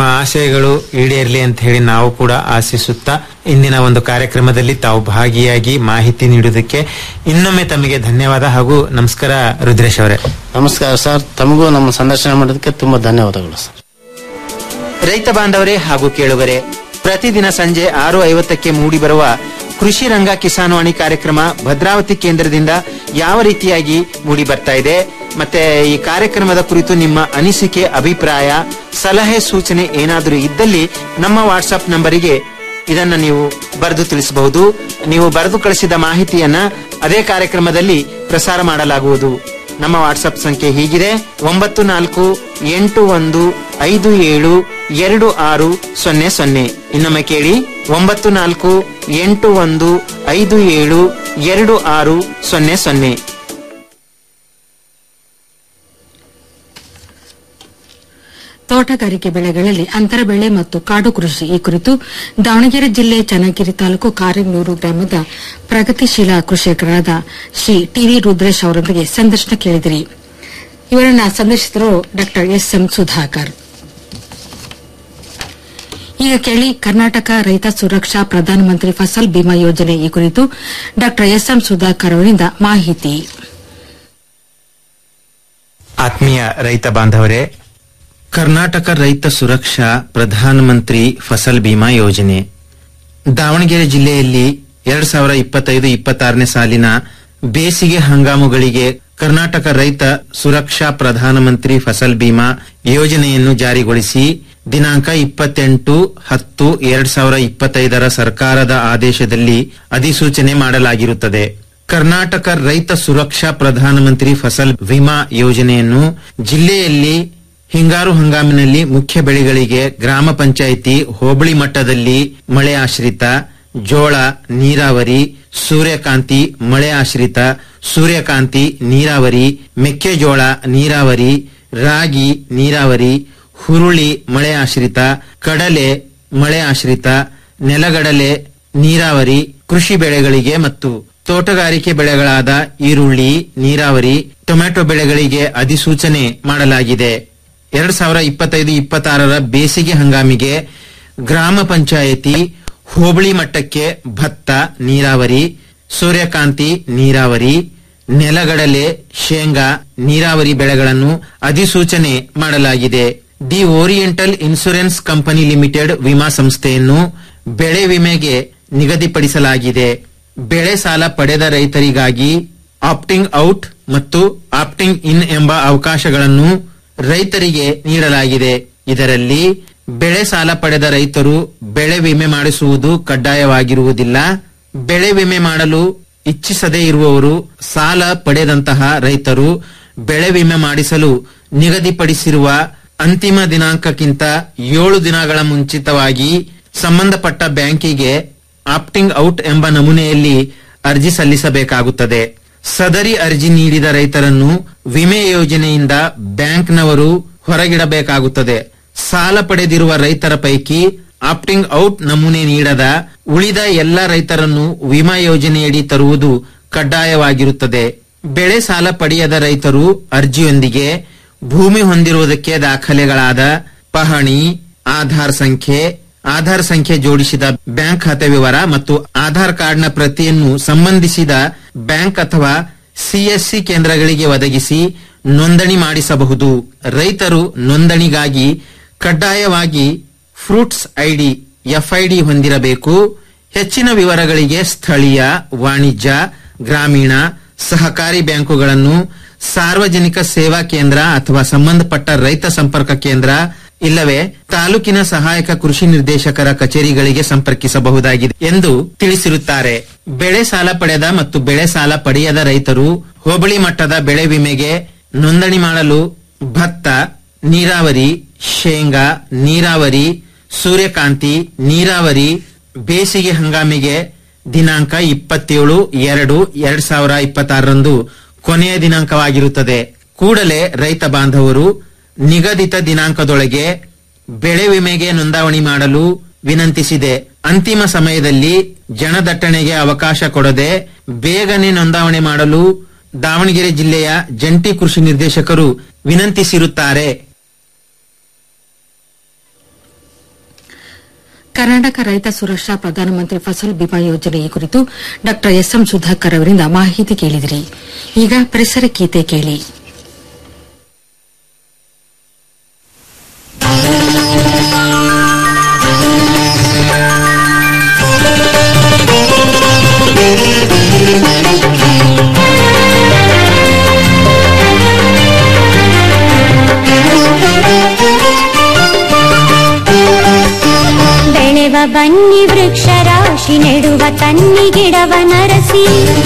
ನಿಮ್ಮ ಆಶಯಗಳು ಈಡೇರ್ಲಿ ಅಂತ ಹೇಳಿ ನಾವು ಕೂಡ ಆಶಿಸುತ್ತಾ ಇಂದಿನ ಒಂದು ಕಾರ್ಯಕ್ರಮದಲ್ಲಿ ತಾವು ಭಾಗಿಯಾಗಿ ಮಾಹಿತಿ ನೀಡುವುದಕ್ಕೆ ಇನ್ನೊಮ್ಮೆ ತಮಗೆ ಧನ್ಯವಾದ ಹಾಗೂ ನಮಸ್ಕಾರ ರುದ್ರೇಶ್ ಅವರೇ ನಮಸ್ಕಾರ ಸರ್ ತಮಗೂ ನಮ್ಮ ಸಂದರ್ಶನ ಮಾಡೋದಕ್ಕೆ ತುಂಬಾ ಧನ್ಯವಾದಗಳು ಸರ್ ರೈತ ಬಾಂಧವರೇ ಹಾಗೂ ಕೇಳುಗರೆ ಪ್ರತಿದಿನ ಸಂಜೆ ಆರು ಐವತ್ತಕ್ಕೆ ಮೂಡಿಬರುವ ಕೃಷಿ ರಂಗ ಕಿಸಾನ್ವಾಣಿ ಕಾರ್ಯಕ್ರಮ ಭದ್ರಾವತಿ ಕೇಂದ್ರದಿಂದ ಯಾವ ರೀತಿಯಾಗಿ ಮೂಡಿ ಬರ್ತಾ ಇದೆ ಮತ್ತೆ ಈ ಕಾರ್ಯಕ್ರಮದ ಕುರಿತು ನಿಮ್ಮ ಅನಿಸಿಕೆ ಅಭಿಪ್ರಾಯ ಸಲಹೆ ಸೂಚನೆ ಏನಾದರೂ ಇದ್ದಲ್ಲಿ ನಮ್ಮ ವಾಟ್ಸ್ಆಪ್ ನಂಬರಿಗೆ ಇದನ್ನ ನೀವು ಬರೆದು ತಿಳಿಸಬಹುದು ನೀವು ಬರೆದು ಕಳಿಸಿದ ಮಾಹಿತಿಯನ್ನ ಅದೇ ಕಾರ್ಯಕ್ರಮದಲ್ಲಿ ಪ್ರಸಾರ ಮಾಡಲಾಗುವುದು ನಮ್ಮ ವಾಟ್ಸ್ಆಪ್ ಸಂಖ್ಯೆ ಹೀಗಿದೆ ಒಂಬತ್ತು ನಾಲ್ಕು ಎಂಟು ಒಂದು ಐದು ಏಳು ಎರಡು ಆರು ಸೊನ್ನೆ ಸೊನ್ನೆ ಇನ್ನೊಮ್ಮೆ ಕೇಳಿ ಒಂಬತ್ತು ನಾಲ್ಕು ಎಂಟು ಒಂದು ಐದು ಏಳು ಎರಡು ಆರು ಸೊನ್ನೆ ಸೊನ್ನೆ ತೋಟಗಾರಿಕೆ ಬೆಳೆಗಳಲ್ಲಿ ಅಂತರ ಬೆಳೆ ಮತ್ತು ಕಾಡು ಕೃಷಿ ಈ ಕುರಿತು ದಾವಣಗೆರೆ ಜಿಲ್ಲೆ ಚನ್ನಗಿರಿ ತಾಲೂಕು ಕಾರಿಂಗ್ನೂರು ಗ್ರಾಮದ ಪ್ರಗತಿಶೀಲ ಕೃಷಿಕರಾದ ಶ್ರೀ ಟಿವಿ ರುದ್ರೇಶ್ ಅವರೊಂದಿಗೆ ಸಂದರ್ಶನ ಕೇಳಿದಿರಿ ಇವರನ್ನ ಸಂದರ್ಶಿಸಿದರು ಡಾ ಎಸ್ ಎಂ ಸುಧಾಕರ್ ಈಗ ಕೇಳಿ ಕರ್ನಾಟಕ ರೈತ ಸುರಕ್ಷಾ ಪ್ರಧಾನಮಂತ್ರಿ ಫಸಲ್ ಬಿಮಾ ಯೋಜನೆ ಈ ಕುರಿತು ಡಾ ಎಸ್ ಎಂ ಸುಧಾಕರ್ ಅವರಿಂದ ಮಾಹಿತಿ ಆತ್ಮೀಯ ರೈತ ಬಾಂಧವರೇ ಕರ್ನಾಟಕ ರೈತ ಸುರಕ್ಷಾ ಪ್ರಧಾನಮಂತ್ರಿ ಫಸಲ್ ಬಿಮಾ ಯೋಜನೆ ದಾವಣಗೆರೆ ಜಿಲ್ಲೆಯಲ್ಲಿ ಎರಡ್ ಸಾವಿರ ಇಪ್ಪತ್ತೈದು ಇಪ್ಪತ್ತಾರನೇ ಸಾಲಿನ ಬೇಸಿಗೆ ಹಂಗಾಮುಗಳಿಗೆ ಕರ್ನಾಟಕ ರೈತ ಸುರಕ್ಷಾ ಪ್ರಧಾನಮಂತ್ರಿ ಫಸಲ್ ಬಿಮಾ ಯೋಜನೆಯನ್ನು ಜಾರಿಗೊಳಿಸಿ ದಿನಾಂಕ ಇಪ್ಪತ್ತೆಂಟು ಹತ್ತು ಎರಡ್ ಸಾವಿರ ಇಪ್ಪತ್ತೈದರ ಸರ್ಕಾರದ ಆದೇಶದಲ್ಲಿ ಅಧಿಸೂಚನೆ ಮಾಡಲಾಗಿರುತ್ತದೆ ಕರ್ನಾಟಕ ರೈತ ಸುರಕ್ಷಾ ಪ್ರಧಾನಮಂತ್ರಿ ಫಸಲ್ ವಿಮಾ ಯೋಜನೆಯನ್ನು ಜಿಲ್ಲೆಯಲ್ಲಿ ಹಿಂಗಾರು ಹಂಗಾಮಿನಲ್ಲಿ ಮುಖ್ಯ ಬೆಳೆಗಳಿಗೆ ಗ್ರಾಮ ಪಂಚಾಯಿತಿ ಹೋಬಳಿ ಮಟ್ಟದಲ್ಲಿ ಮಳೆ ಆಶ್ರಿತ ಜೋಳ ನೀರಾವರಿ ಸೂರ್ಯಕಾಂತಿ ಮಳೆ ಆಶ್ರಿತ ಸೂರ್ಯಕಾಂತಿ ನೀರಾವರಿ ಮೆಕ್ಕೆಜೋಳ ನೀರಾವರಿ ರಾಗಿ ನೀರಾವರಿ ಹುರುಳಿ ಮಳೆ ಆಶ್ರಿತ ಕಡಲೆ ಮಳೆ ಆಶ್ರಿತ ನೆಲಗಡಲೆ ನೀರಾವರಿ ಕೃಷಿ ಬೆಳೆಗಳಿಗೆ ಮತ್ತು ತೋಟಗಾರಿಕೆ ಬೆಳೆಗಳಾದ ಈರುಳ್ಳಿ ನೀರಾವರಿ ಟೊಮೆಟೊ ಬೆಳೆಗಳಿಗೆ ಅಧಿಸೂಚನೆ ಮಾಡಲಾಗಿದೆ ಎರಡ್ ಸಾವಿರ ಇಪ್ಪತ್ತೈದು ಇಪ್ಪತ್ತಾರರ ಬೇಸಿಗೆ ಹಂಗಾಮಿಗೆ ಗ್ರಾಮ ಪಂಚಾಯತಿ ಹೋಬಳಿ ಮಟ್ಟಕ್ಕೆ ಭತ್ತ ನೀರಾವರಿ ಸೂರ್ಯಕಾಂತಿ ನೀರಾವರಿ ನೆಲಗಡಲೆ ಶೇಂಗಾ ನೀರಾವರಿ ಬೆಳೆಗಳನ್ನು ಅಧಿಸೂಚನೆ ಮಾಡಲಾಗಿದೆ the oriental insurance company limited ವಿಮಾ ಸಂಸ್ಥೆಯನ್ನು ಬೆಳೆ ವಿಮೆಗೆ ನಿಗದಿಪಡಿಸಲಾಗಿದೆ ಬೆಳೆ ಸಾಲ ಪಡೆದ ರೈತರಿಗಾಗಿ ಆಪ್ಟಿಂಗ್ ಔಟ್ ಮತ್ತು ಆಪ್ಟಿಂಗ್ ಇನ್ ಎಂಬ ಅವಕಾಶಗಳನ್ನು ರೈತರಿಗೆ ನೀಡಲಾಗಿದೆ ಇದರಲ್ಲಿ ಬೆಳೆ ಸಾಲ ಪಡೆದ ರೈತರು ಬೆಳೆ ವಿಮೆ ಮಾಡಿಸುವುದು ಕಡ್ಡಾಯವಾಗಿರುವುದಿಲ್ಲ ಬೆಳೆ ವಿಮೆ ಮಾಡಲು ಇಚ್ಛಿಸದೇ ಇರುವವರು ಸಾಲ ಪಡೆದಂತಹ ರೈತರು ಬೆಳೆ ವಿಮೆ ಮಾಡಿಸಲು ನಿಗದಿಪಡಿಸಿರುವ ಅಂತಿಮ ದಿನಾಂಕಕ್ಕಿಂತ ಏಳು ದಿನಗಳ ಮುಂಚಿತವಾಗಿ ಸಂಬಂಧಪಟ್ಟ ಬ್ಯಾಂಕಿಗೆ ಆಪ್ಟಿಂಗ್ ಔಟ್ ಎಂಬ ನಮೂನೆಯಲ್ಲಿ ಅರ್ಜಿ ಸಲ್ಲಿಸಬೇಕಾಗುತ್ತದೆ ಸದರಿ ಅರ್ಜಿ ನೀಡಿದ ರೈತರನ್ನು ವಿಮೆ ಯೋಜನೆಯಿಂದ ಬ್ಯಾಂಕ್ನವರು ಹೊರಗಿಡಬೇಕಾಗುತ್ತದೆ ಸಾಲ ಪಡೆದಿರುವ ರೈತರ ಪೈಕಿ ಆಪ್ಟಿಂಗ್ ಔಟ್ ನಮೂನೆ ನೀಡದ ಉಳಿದ ಎಲ್ಲ ರೈತರನ್ನು ವಿಮಾ ಯೋಜನೆಯಡಿ ತರುವುದು ಕಡ್ಡಾಯವಾಗಿರುತ್ತದೆ ಬೆಳೆ ಸಾಲ ಪಡೆಯದ ರೈತರು ಅರ್ಜಿಯೊಂದಿಗೆ ಭೂಮಿ ಹೊಂದಿರುವುದಕ್ಕೆ ದಾಖಲೆಗಳಾದ ಪಹಣಿ ಆಧಾರ್ ಸಂಖ್ಯೆ ಆಧಾರ್ ಸಂಖ್ಯೆ ಜೋಡಿಸಿದ ಬ್ಯಾಂಕ್ ಖಾತೆ ವಿವರ ಮತ್ತು ಆಧಾರ್ ಕಾರ್ಡ್ನ ಪ್ರತಿಯನ್ನು ಸಂಬಂಧಿಸಿದ ಬ್ಯಾಂಕ್ ಅಥವಾ ಸಿಎಸ್ಸಿ ಕೇಂದ್ರಗಳಿಗೆ ಒದಗಿಸಿ ನೋಂದಣಿ ಮಾಡಿಸಬಹುದು ರೈತರು ನೋಂದಣಿಗಾಗಿ ಕಡ್ಡಾಯವಾಗಿ ಫ್ರೂಟ್ಸ್ ಐಡಿ ಎಫ್ಐಡಿ ಹೊಂದಿರಬೇಕು ಹೆಚ್ಚಿನ ವಿವರಗಳಿಗೆ ಸ್ಥಳೀಯ ವಾಣಿಜ್ಯ ಗ್ರಾಮೀಣ ಸಹಕಾರಿ ಬ್ಯಾಂಕುಗಳನ್ನು ಸಾರ್ವಜನಿಕ ಸೇವಾ ಕೇಂದ್ರ ಅಥವಾ ಸಂಬಂಧಪಟ್ಟ ರೈತ ಸಂಪರ್ಕ ಕೇಂದ್ರ ಇಲ್ಲವೇ ತಾಲೂಕಿನ ಸಹಾಯಕ ಕೃಷಿ ನಿರ್ದೇಶಕರ ಕಚೇರಿಗಳಿಗೆ ಸಂಪರ್ಕಿಸಬಹುದಾಗಿದೆ ಎಂದು ತಿಳಿಸಿರುತ್ತಾರೆ ಬೆಳೆ ಸಾಲ ಪಡೆದ ಮತ್ತು ಬೆಳೆ ಸಾಲ ಪಡೆಯದ ರೈತರು ಹೋಬಳಿ ಮಟ್ಟದ ಬೆಳೆ ವಿಮೆಗೆ ನೋಂದಣಿ ಮಾಡಲು ಭತ್ತ ನೀರಾವರಿ ಶೇಂಗಾ ನೀರಾವರಿ ಸೂರ್ಯಕಾಂತಿ ನೀರಾವರಿ ಬೇಸಿಗೆ ಹಂಗಾಮಿಗೆ ದಿನಾಂಕ ಇಪ್ಪತ್ತೇಳು ಎರಡು ಎರಡ್ ಸಾವಿರ ಇಪ್ಪತ್ತಾರರಂದು ಕೊನೆಯ ದಿನಾಂಕವಾಗಿರುತ್ತದೆ ಕೂಡಲೇ ರೈತ ಬಾಂಧವರು ನಿಗದಿತ ದಿನಾಂಕದೊಳಗೆ ಬೆಳೆ ವಿಮೆಗೆ ನೋಂದಾವಣಿ ಮಾಡಲು ವಿನಂತಿಸಿದೆ ಅಂತಿಮ ಸಮಯದಲ್ಲಿ ಜನದಟ್ಟಣೆಗೆ ಅವಕಾಶ ಕೊಡದೆ ಬೇಗನೆ ನೋಂದಾವಣೆ ಮಾಡಲು ದಾವಣಗೆರೆ ಜಿಲ್ಲೆಯ ಜಂಟಿ ಕೃಷಿ ನಿರ್ದೇಶಕರು ವಿನಂತಿಸಿರುತ್ತಾರೆ ಕರ್ನಾಟಕ ರೈತ ಸುರಕ್ಷಾ ಪ್ರಧಾನಮಂತ್ರಿ ಫಸಲ್ ಬಿಮಾ ಯೋಜನೆ ಈ ಕುರಿತು ಡಾ ಎಸ್ಎಂ ಸುಧಾಕರ್ ಅವರಿಂದ ಮಾಹಿತಿ ಕೇಳಿದಿರಿ ಈಗ ಪರಿಸರ ಗೀತೆ ಕೇಳಿ ಬೆಳೆವ ಬನ್ನಿ ವೃಕ್ಷ ರಾಶಿ ನೆಡುವ ತನ್ನಿ ಗಿಡವ ನರಸಿ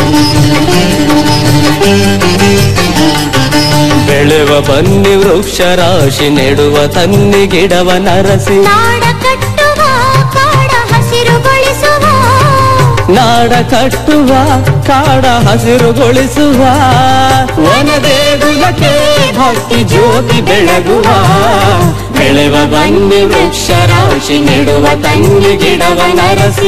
ಬೆಳೆವ ಬನ್ನಿ ವೃಕ್ಷ ರಾಶಿ ನೆಡುವ ತನ್ನಿ ಗಿಡವ ನರಸಿ ನಾಡ ಕಟ್ಟುವ ಕಾಡ ಹಸಿರುಗೊಳಿಸುವ ನಾಡ ಕಟ್ಟುವ ಕಾಡ ಹಸಿರುಗೊಳಿಸುವ ವನ ದೇಗುಲಕ್ಕೆ ಭಕ್ತಿ ಜ್ಯೋತಿ ಬೆಳಗುವ ಬೆಳೆವ ಬನ್ನಿ ವೃಕ್ಷ ರಾಶಿ ನೆಡುವ ತನ್ನಿ ಗಿಡವ ನರಸಿ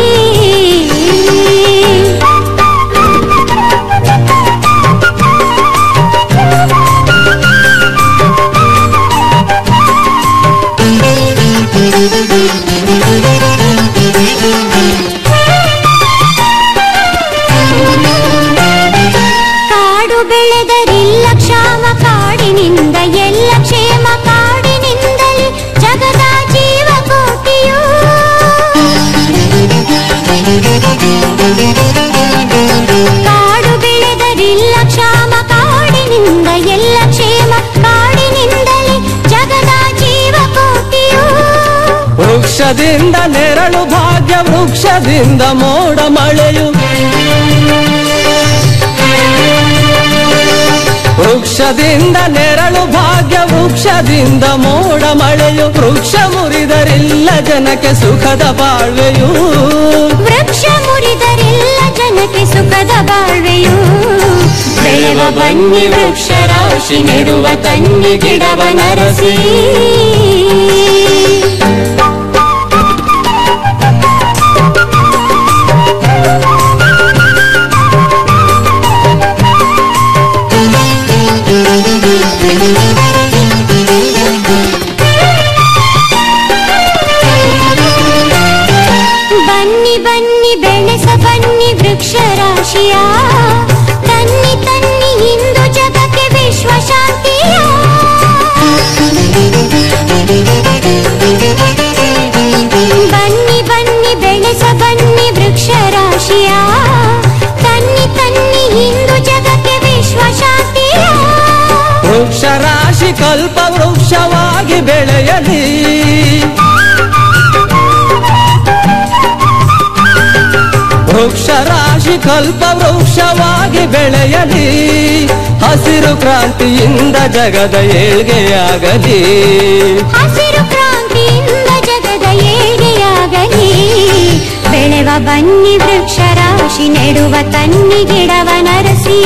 ಕಾಡು ಬೆಳೆದರಿಲ್ಲ ಕ್ಷಾಮ ಕಾಡಿನಿಂದ ಎಲ್ಲ ಕ್ಷೇಮ ಕಾಡಿನಿಂದಲೇ ಜಗದ ಜೀವಕೋಟಿಯು ಕಾಡು ಬೆಳೆದರಿಲ್ಲ ಕ್ಷಾಮ ಕಾಡಿನಿಂದ ಎಲ್ಲ ಕ್ಷೇಮ ಕಾಡಿನಿಂದಲೇ ಜಗದ ಜೀವಕೋಟಿಯು ವೃಕ್ಷದಿಂದ ನೆರಳು ಭಾಗ್ಯ ವೃಕ್ಷದಿಂದ ಮೋಡ ಮಳೆಯು ವೃಕ್ಷದಿಂದ ನೆರಳು ಭಾಗ್ಯ ವೃಕ್ಷದಿಂದ ಮೋಡ ಮಳೆಯು ವೃಕ್ಷ ಮುರಿದರಿಲ್ಲ ಜನಕ್ಕೆ ಸುಖದ ಬಾಳ್ವೆಯು ವೃಕ್ಷ ಮುರಿದರಿಲ್ಲ ಜನಕ್ಕೆ ಸುಖದ ಬಾಳ್ವೆಯು ಬೆಳೆವ ಬನ್ನಿ ವೃಕ್ಷ ರಾಶಿ ನೆಡುವ ತನ್ನಿ ಗಿಡವ ನರಸಿ ಬನ್ನಿ ಬನ್ನಿ ಬೆಳೆಸ ಬನ್ನಿ ವೃಕ್ಷ ರಾಶಿಯ ತನ್ನಿ ತನ್ನಿ ಇಂದು ಜಗಕ್ಕೆ ವಿಶ್ವ ಶಾಂತಿಯ ಬನ್ನಿ ಬನ್ನಿ ಬೆಳೆಸ ಬನ್ನಿ ವೃಕ್ಷ ರಾಶಿಯ ತನ್ನಿ ತನ್ನಿ ಇಂದು ಜಗಕ್ಕೆ ವಿಶ್ವ ಶಾಂತಿಯ ವೃಕ್ಷ ರಾಶಿ ಕಲ್ಪ ವೃಕ್ಷವಾಗಿ ಬೆಳೆಯಲಿ ವೃಕ್ಷ ರಾಶಿ ಕಲ್ಪ ವೃಕ್ಷವಾಗಿ ಬೆಳೆಯಲಿ ಹಸಿರು ಕ್ರಾಂತಿಯಿಂದ ಜಗದ ಏಳ್ಗೆಯಾಗಲಿ ಹಸಿರು ಕ್ರಾಂತಿಯಿಂದ ಜಗದ ಏಳಿಗೆಯಾಗಲಿ ಬೆಳೆವ ಬನ್ನಿ ವೃಕ್ಷ ರಾಶಿ ನೆಡುವ ತನ್ನಿ ಗಿಡವ ನರಸಿ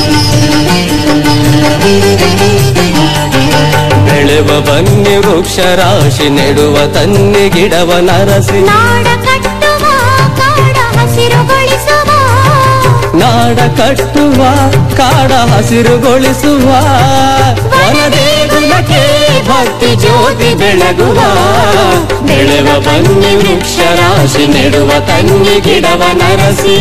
ಬೆಳೆವ ಬನ್ನಿ ವೃಕ್ಷ ರಾಶಿ ನೆಡುವ ತನ್ನಿ ಗಿಡವ ನರಸಿ ನಾಡ ಕಟ್ಟುವ ಕಾಡ ಹಸಿರುಗೊಳಿಸುವ ನಾಡ ಕಟ್ಟುವ ಕಾಡ ಹಸಿರುಗೊಳಿಸುವ ವನದೇಗುಲಕ್ಕೆ ಭಕ್ತಿ ಜ್ಯೋತಿ ಬೆಳಗುವ ಬೆಳೆವ ಬನ್ನಿ ವೃಕ್ಷ ರಾಶಿ ನೆಡುವ ತನ್ನಿ ಗಿಡವ ನರಸಿ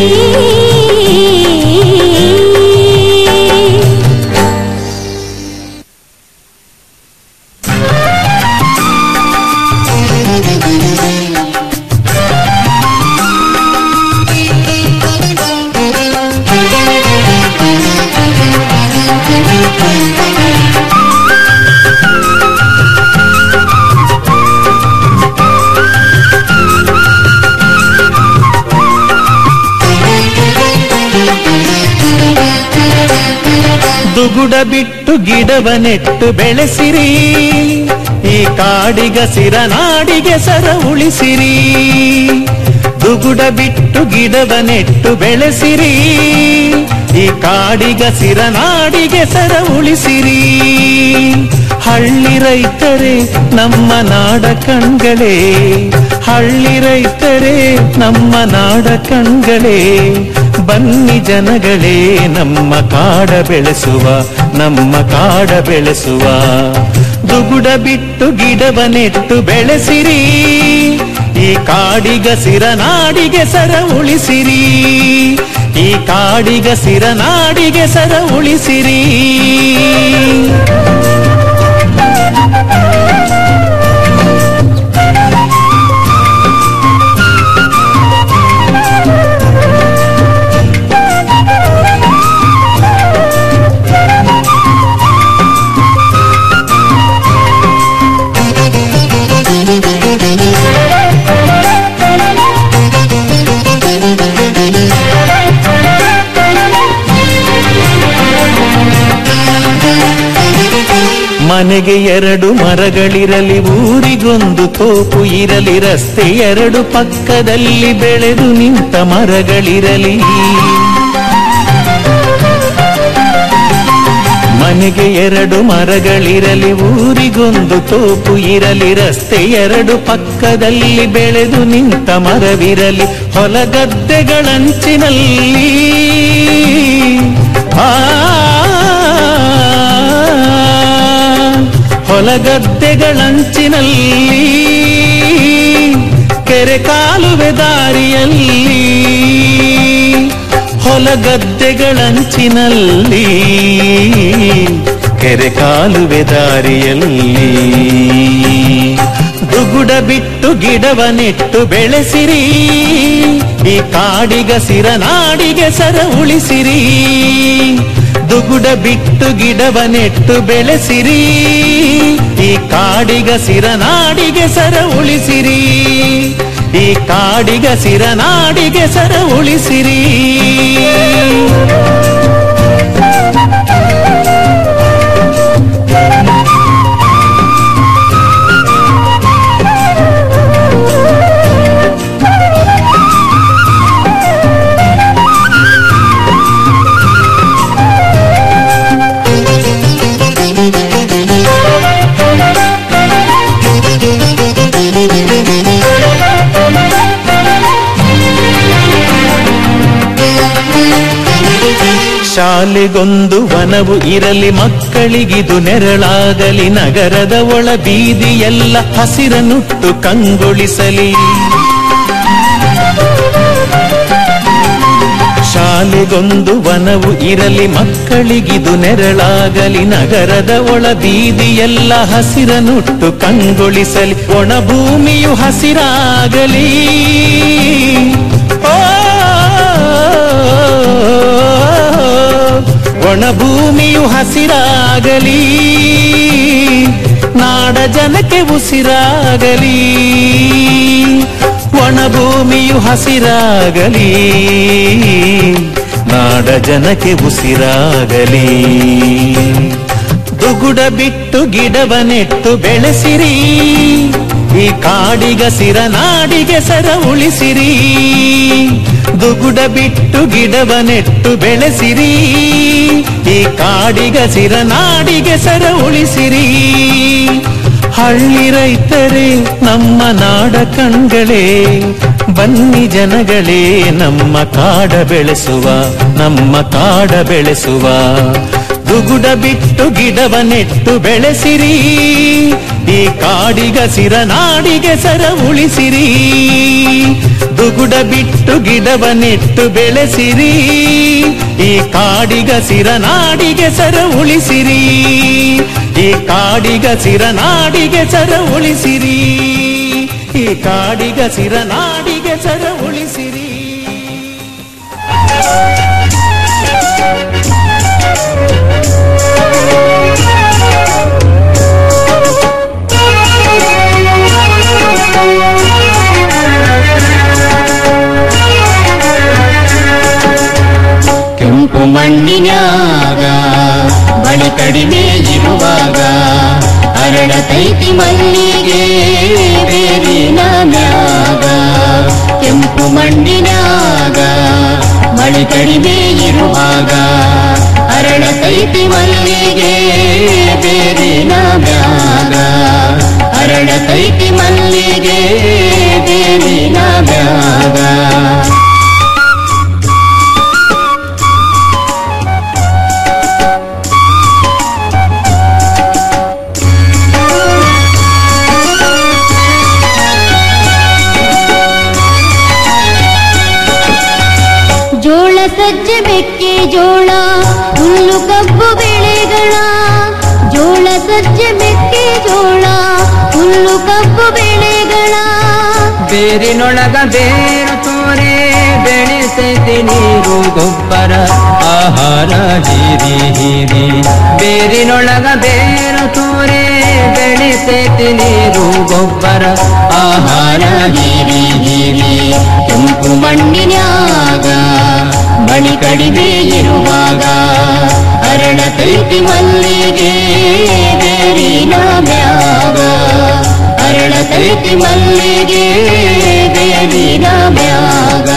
ದುಗುಡ ಬಿಟ್ಟು ಗಿಡವ ನೆಟ್ಟು ಬೆಳೆಸಿರಿ ಈ ಕಾಡಿಗಸಿರ ನಾಡಿಗೆ ಸರ ಉಳಿಸಿರಿ ದುಗುಡ ಬಿಟ್ಟು ಗಿಡವ ನೆಟ್ಟು ಬೆಳೆಸಿರಿ ಈ ಕಾಡಿಗಸಿರ ನಾಡಿಗೆ ಸರ ಉಳಿಸಿರಿ ಹಳ್ಳಿ ರೈತರೇ ನಮ್ಮ ನಾಡ ಕಣ್ಗಳೇ ಹಳ್ಳಿ ರೈತರೇ ನಮ್ಮ ನಾಡ ಕಣ್ಗಳೇ ಬನ್ನಿ ಜನಗಳೇ ನಮ್ಮ ಕಾಡ ಬೆಳೆಸುವ ನಮ್ಮ ಕಾಡ ಬೆಳೆಸುವ ದುಗುಡ ಬಿಟ್ಟು ಗಿಡವ ನೆಟ್ಟು ಬೆಳೆಸಿರಿ ಈ ಕಾಡಿಗ ಸಿರನಾಡಿಗೆ ಸರ ಉಳಿಸಿರಿ ಈ ಕಾಡಿಗ ಸಿರನಾಡಿಗೆ ಸರ ಉಳಿಸಿರಿ ಮನೆಗೆ ಎರಡು ಮರಗಳಿರಲಿ ಊರಿಗೊಂದು ತೋಪು ಇರಲಿ ರಸ್ತೆ ಎರಡು ಪಕ್ಕದಲ್ಲಿ ಬೆಳೆದು ನಿಂತ ಮರಗಳಿರಲಿ ಮನೆಗೆ ಎರಡು ಮರಗಳಿರಲಿ ಊರಿಗೊಂದು ತೋಪು ಇರಲಿ ರಸ್ತೆ ಎರಡು ಪಕ್ಕದಲ್ಲಿ ಬೆಳೆದು ನಿಂತ ಮರವಿರಲಿ ಹೊಲಗದ್ದೆಗಳಂಚಿನಲ್ಲಿ ಆ ಹೊಲಗದ್ದೆಗಳಂಚಿನಲ್ಲಿ ಕೆರೆ ಕಾಲುವೆ ದಾರಿಯಲ್ಲಿ ಹೊಲಗದ್ದೆಗಳಂಚಿನಲ್ಲಿ ಕೆರೆ ಕಾಲುವೆ ದಾರಿಯಲ್ಲಿ ದುಗುಡ ಬಿಟ್ಟು ಗಿಡವ ನೆಟ್ಟು ಬೆಳೆಸಿರಿ ಈ ಕಾಡಿಗ ಸಿರನಾಡಿಗೆ ಸರ ಉಳಿಸಿರಿ ದುಗುಡ ಬಿಟ್ಟು ಗಿಡವ ನೆಟ್ಟು ಬೆಳೆಸಿರಿ ಈ ಕಾಡಿಗ ಸಿರನಾಡಿಗೆ ಸರ ಉಳಿಸಿರಿ ಈ ಕಾಡಿಗ ಸಿರನಾಡಿಗೆ ಸರ ಉಳಿಸಿರಿ ಶಾಲೆಗೊಂದು ವನವು ಇರಲಿ ಮಕ್ಕಳಿಗಿದು ನೆರಳಾಗಲಿ ನಗರದ ಒಳ ಬೀದಿಯೆಲ್ಲ ಹಸಿರನುಟ್ಟು ಕಂಗೊಳಿಸಲಿ ಶಾಲೆಗೊಂದು ವನವು ಇರಲಿ ಮಕ್ಕಳಿಗಿದು ನೆರಳಾಗಲಿ ನಗರದ ಒಳ ಬೀದಿಯೆಲ್ಲ ಹಸಿರನುಟ್ಟು ಕಂಗೊಳಿಸಲಿ ಒಣ ಭೂಮಿಯು ಹಸಿರಾಗಲಿ ಓ ಒಣ ಭೂಮಿಯು ಹಸಿರಾಗಲಿ ನಾಡ ಜನಕ್ಕೆ ಉಸಿರಾಗಲಿ ಒಣ ಭೂಮಿಯು ಹಸಿರಾಗಲಿ ನಾಡ ಜನಕ್ಕೆ ಉಸಿರಾಗಲಿ ದುಗುಡ ಬಿಟ್ಟು ಗಿಡವ ನೆಟ್ಟು ಬೆಳೆಸಿರಿ ಈ ಕಾಡಿಗ ಸಿರನಾಡಿಗೆ ಸರ ಉಳಿಸಿರಿ ದುಗುಡ ಬಿಟ್ಟು ಗಿಡವ ನೆಟ್ಟು ಬೆಳೆಸಿರಿ ಈ ಕಾಡಿಗ ಸಿರನಾಡಿಗೆ ಸರ ಉಳಿಸಿರಿ ಹಳ್ಳಿ ರೈತರೇ ನಮ್ಮ ನಾಡ ಕಣ್ಗಳೇ ಬನ್ನಿ ಜನಗಳೇ ನಮ್ಮ ಕಾಡ ಬೆಳೆಸುವ ನಮ್ಮ ಕಾಡ ಬೆಳೆಸುವ ದುಗುಡ ಬಿಟ್ಟು ಗಿಡವ ನೆಟ್ಟು ಬೆಳೆಸಿರಿ ಈ ಕಾಡಿಗ ಸಿರನಾಡಿಗೆ ಸರ ಉಳಿಸಿರಿ ದುಗುಡ ಬಿಟ್ಟು ಗಿಡವ ನೆಟ್ಟು ಬೆಳೆಸಿರಿ ಈ ಕಾಡಿಗ ಸಿರನಾಡಿಗೆ ಸರ ಉಳಿಸಿರಿ ಈ ಕಾಡಿಗ ಸಿರನಾಡಿಗೆ ಸರ ಉಳಿಸಿರಿ ಈ ಕಾಡಿಗ ಸಿರನಾಡಿಗೆ ಸರ ಉಳಿಸಿರಿ ಕೆಂಪು ಮಣ್ಣಿನ್ಯಾಗ ಬಳಿ ಕಡಿಮೆ ಇರುವಾಗ ಅರಳತೈತಿ ಮಲ್ಲಿಗೆ ಬೇರಿನ ಮ್ಯಾಗ ಕೆಂಪು ಮಣ್ಣಿನ್ಯಾಗ ಬಳಿ ಕಡಿಮೆ ಇರುವಾಗ ಅರಳತೈತಿ ಮಲ್ಲಿಗೆ ಬೇರಿನ ಮ್ಯಾಗ ಅರಳತೈತಿ ಮಲ್ಲಿಗೆ ಬೇರಿನ ಮ್ಯಾಗ ಜೋಳ ಸಜ್ಜೆ ಮೆಕ್ಕೆ ಜೋಳ ಹುಲ್ಲು ಕಬ್ಬು ಬೆಳೆಗಳ ಜೋಳ ಸಜ್ಜೆ ಮೆಕ್ಕೆ ಜೋಳ ಹುಲ್ಲು ಕಬ್ಬು ಬೆಳೆಗಳ ಬೇರಿನೊಳಗ ಬೇರು ತೋರೆ ಬೆಳೆಸೈತಿ ನೀರು ಗೊಬ್ಬರ ಆಹಾರ ಹೀರಿ ಹೀರಿ ಬೇರಿನೊಳಗ ಬೇರು ತೋರೆ ಬೆಳೆಸೈತಿ ನೀರು ಗೊಬ್ಬರ ಆಹಾರ ಹೀರಿ ಹೀರಿ ಕೆಂಪು ಮಣ್ಣಿನ್ಯಾಗ ಮಣಿ ಕಡಿಮೆ ಇರುವಾಗ ಅರಳತೈತಿ ಮಲ್ಲಿಗೆ ಬೇರಿನ ಮ್ಯಾಗ ಅರಳತೈತಿ ಮಲ್ಲಿಗೆ ಬೇರಿನ ಮ್ಯಾಗ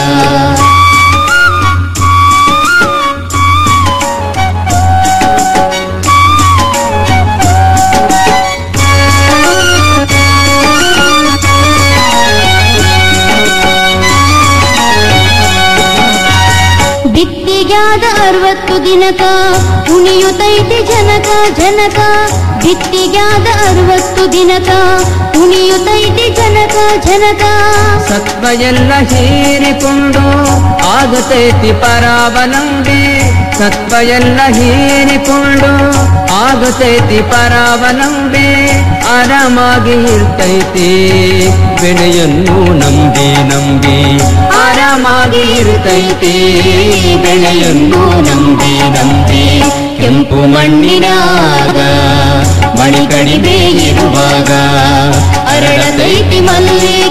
ಬಿತ್ತಿಗ್ಯಾದ ಅರವತ್ತು ದಿನಕ ಉಣಿಯುತ್ತೈತಿ ಜನಕ ಜನಕ ಬಿತ್ತಿಗ್ಯಾದ ಅರವತ್ತು ದಿನಕ ಉಣಿಯುತ್ತೈತಿ ಜನಕ ಜನಕ ಸತ್ವ ಎಲ್ಲ ಹೀರಿಕೊಂಡು ಆಗುತ್ತೈತಿ ಪರಾವಲಂಬಿ ಸತ್ವ ಎಲ್ಲ ಹೀರಿಕೊಂಡು ಆಗುತ್ತೈತಿ ಪರಾವಲಂಬಿ ಆರಾಮಾಗಿ ಇರ್ತೈತಿ ಬೆಳೆಯನ್ನು ನಂಬಿ ನಂಬಿ ಆರಾಮಾಗಿ ಇರ್ತೈತಿ ಬೆಳೆಯನ್ನು ನಂಬಿ ನಂಬಿ ಕೆಂಪು ಮಣ್ಣಿನಾಗ ಮಣಿ ಕಡಿಮೆ ಇರುವಾಗ ಅರಳತೈತಿ ಮಲ್ಲಿಗೆ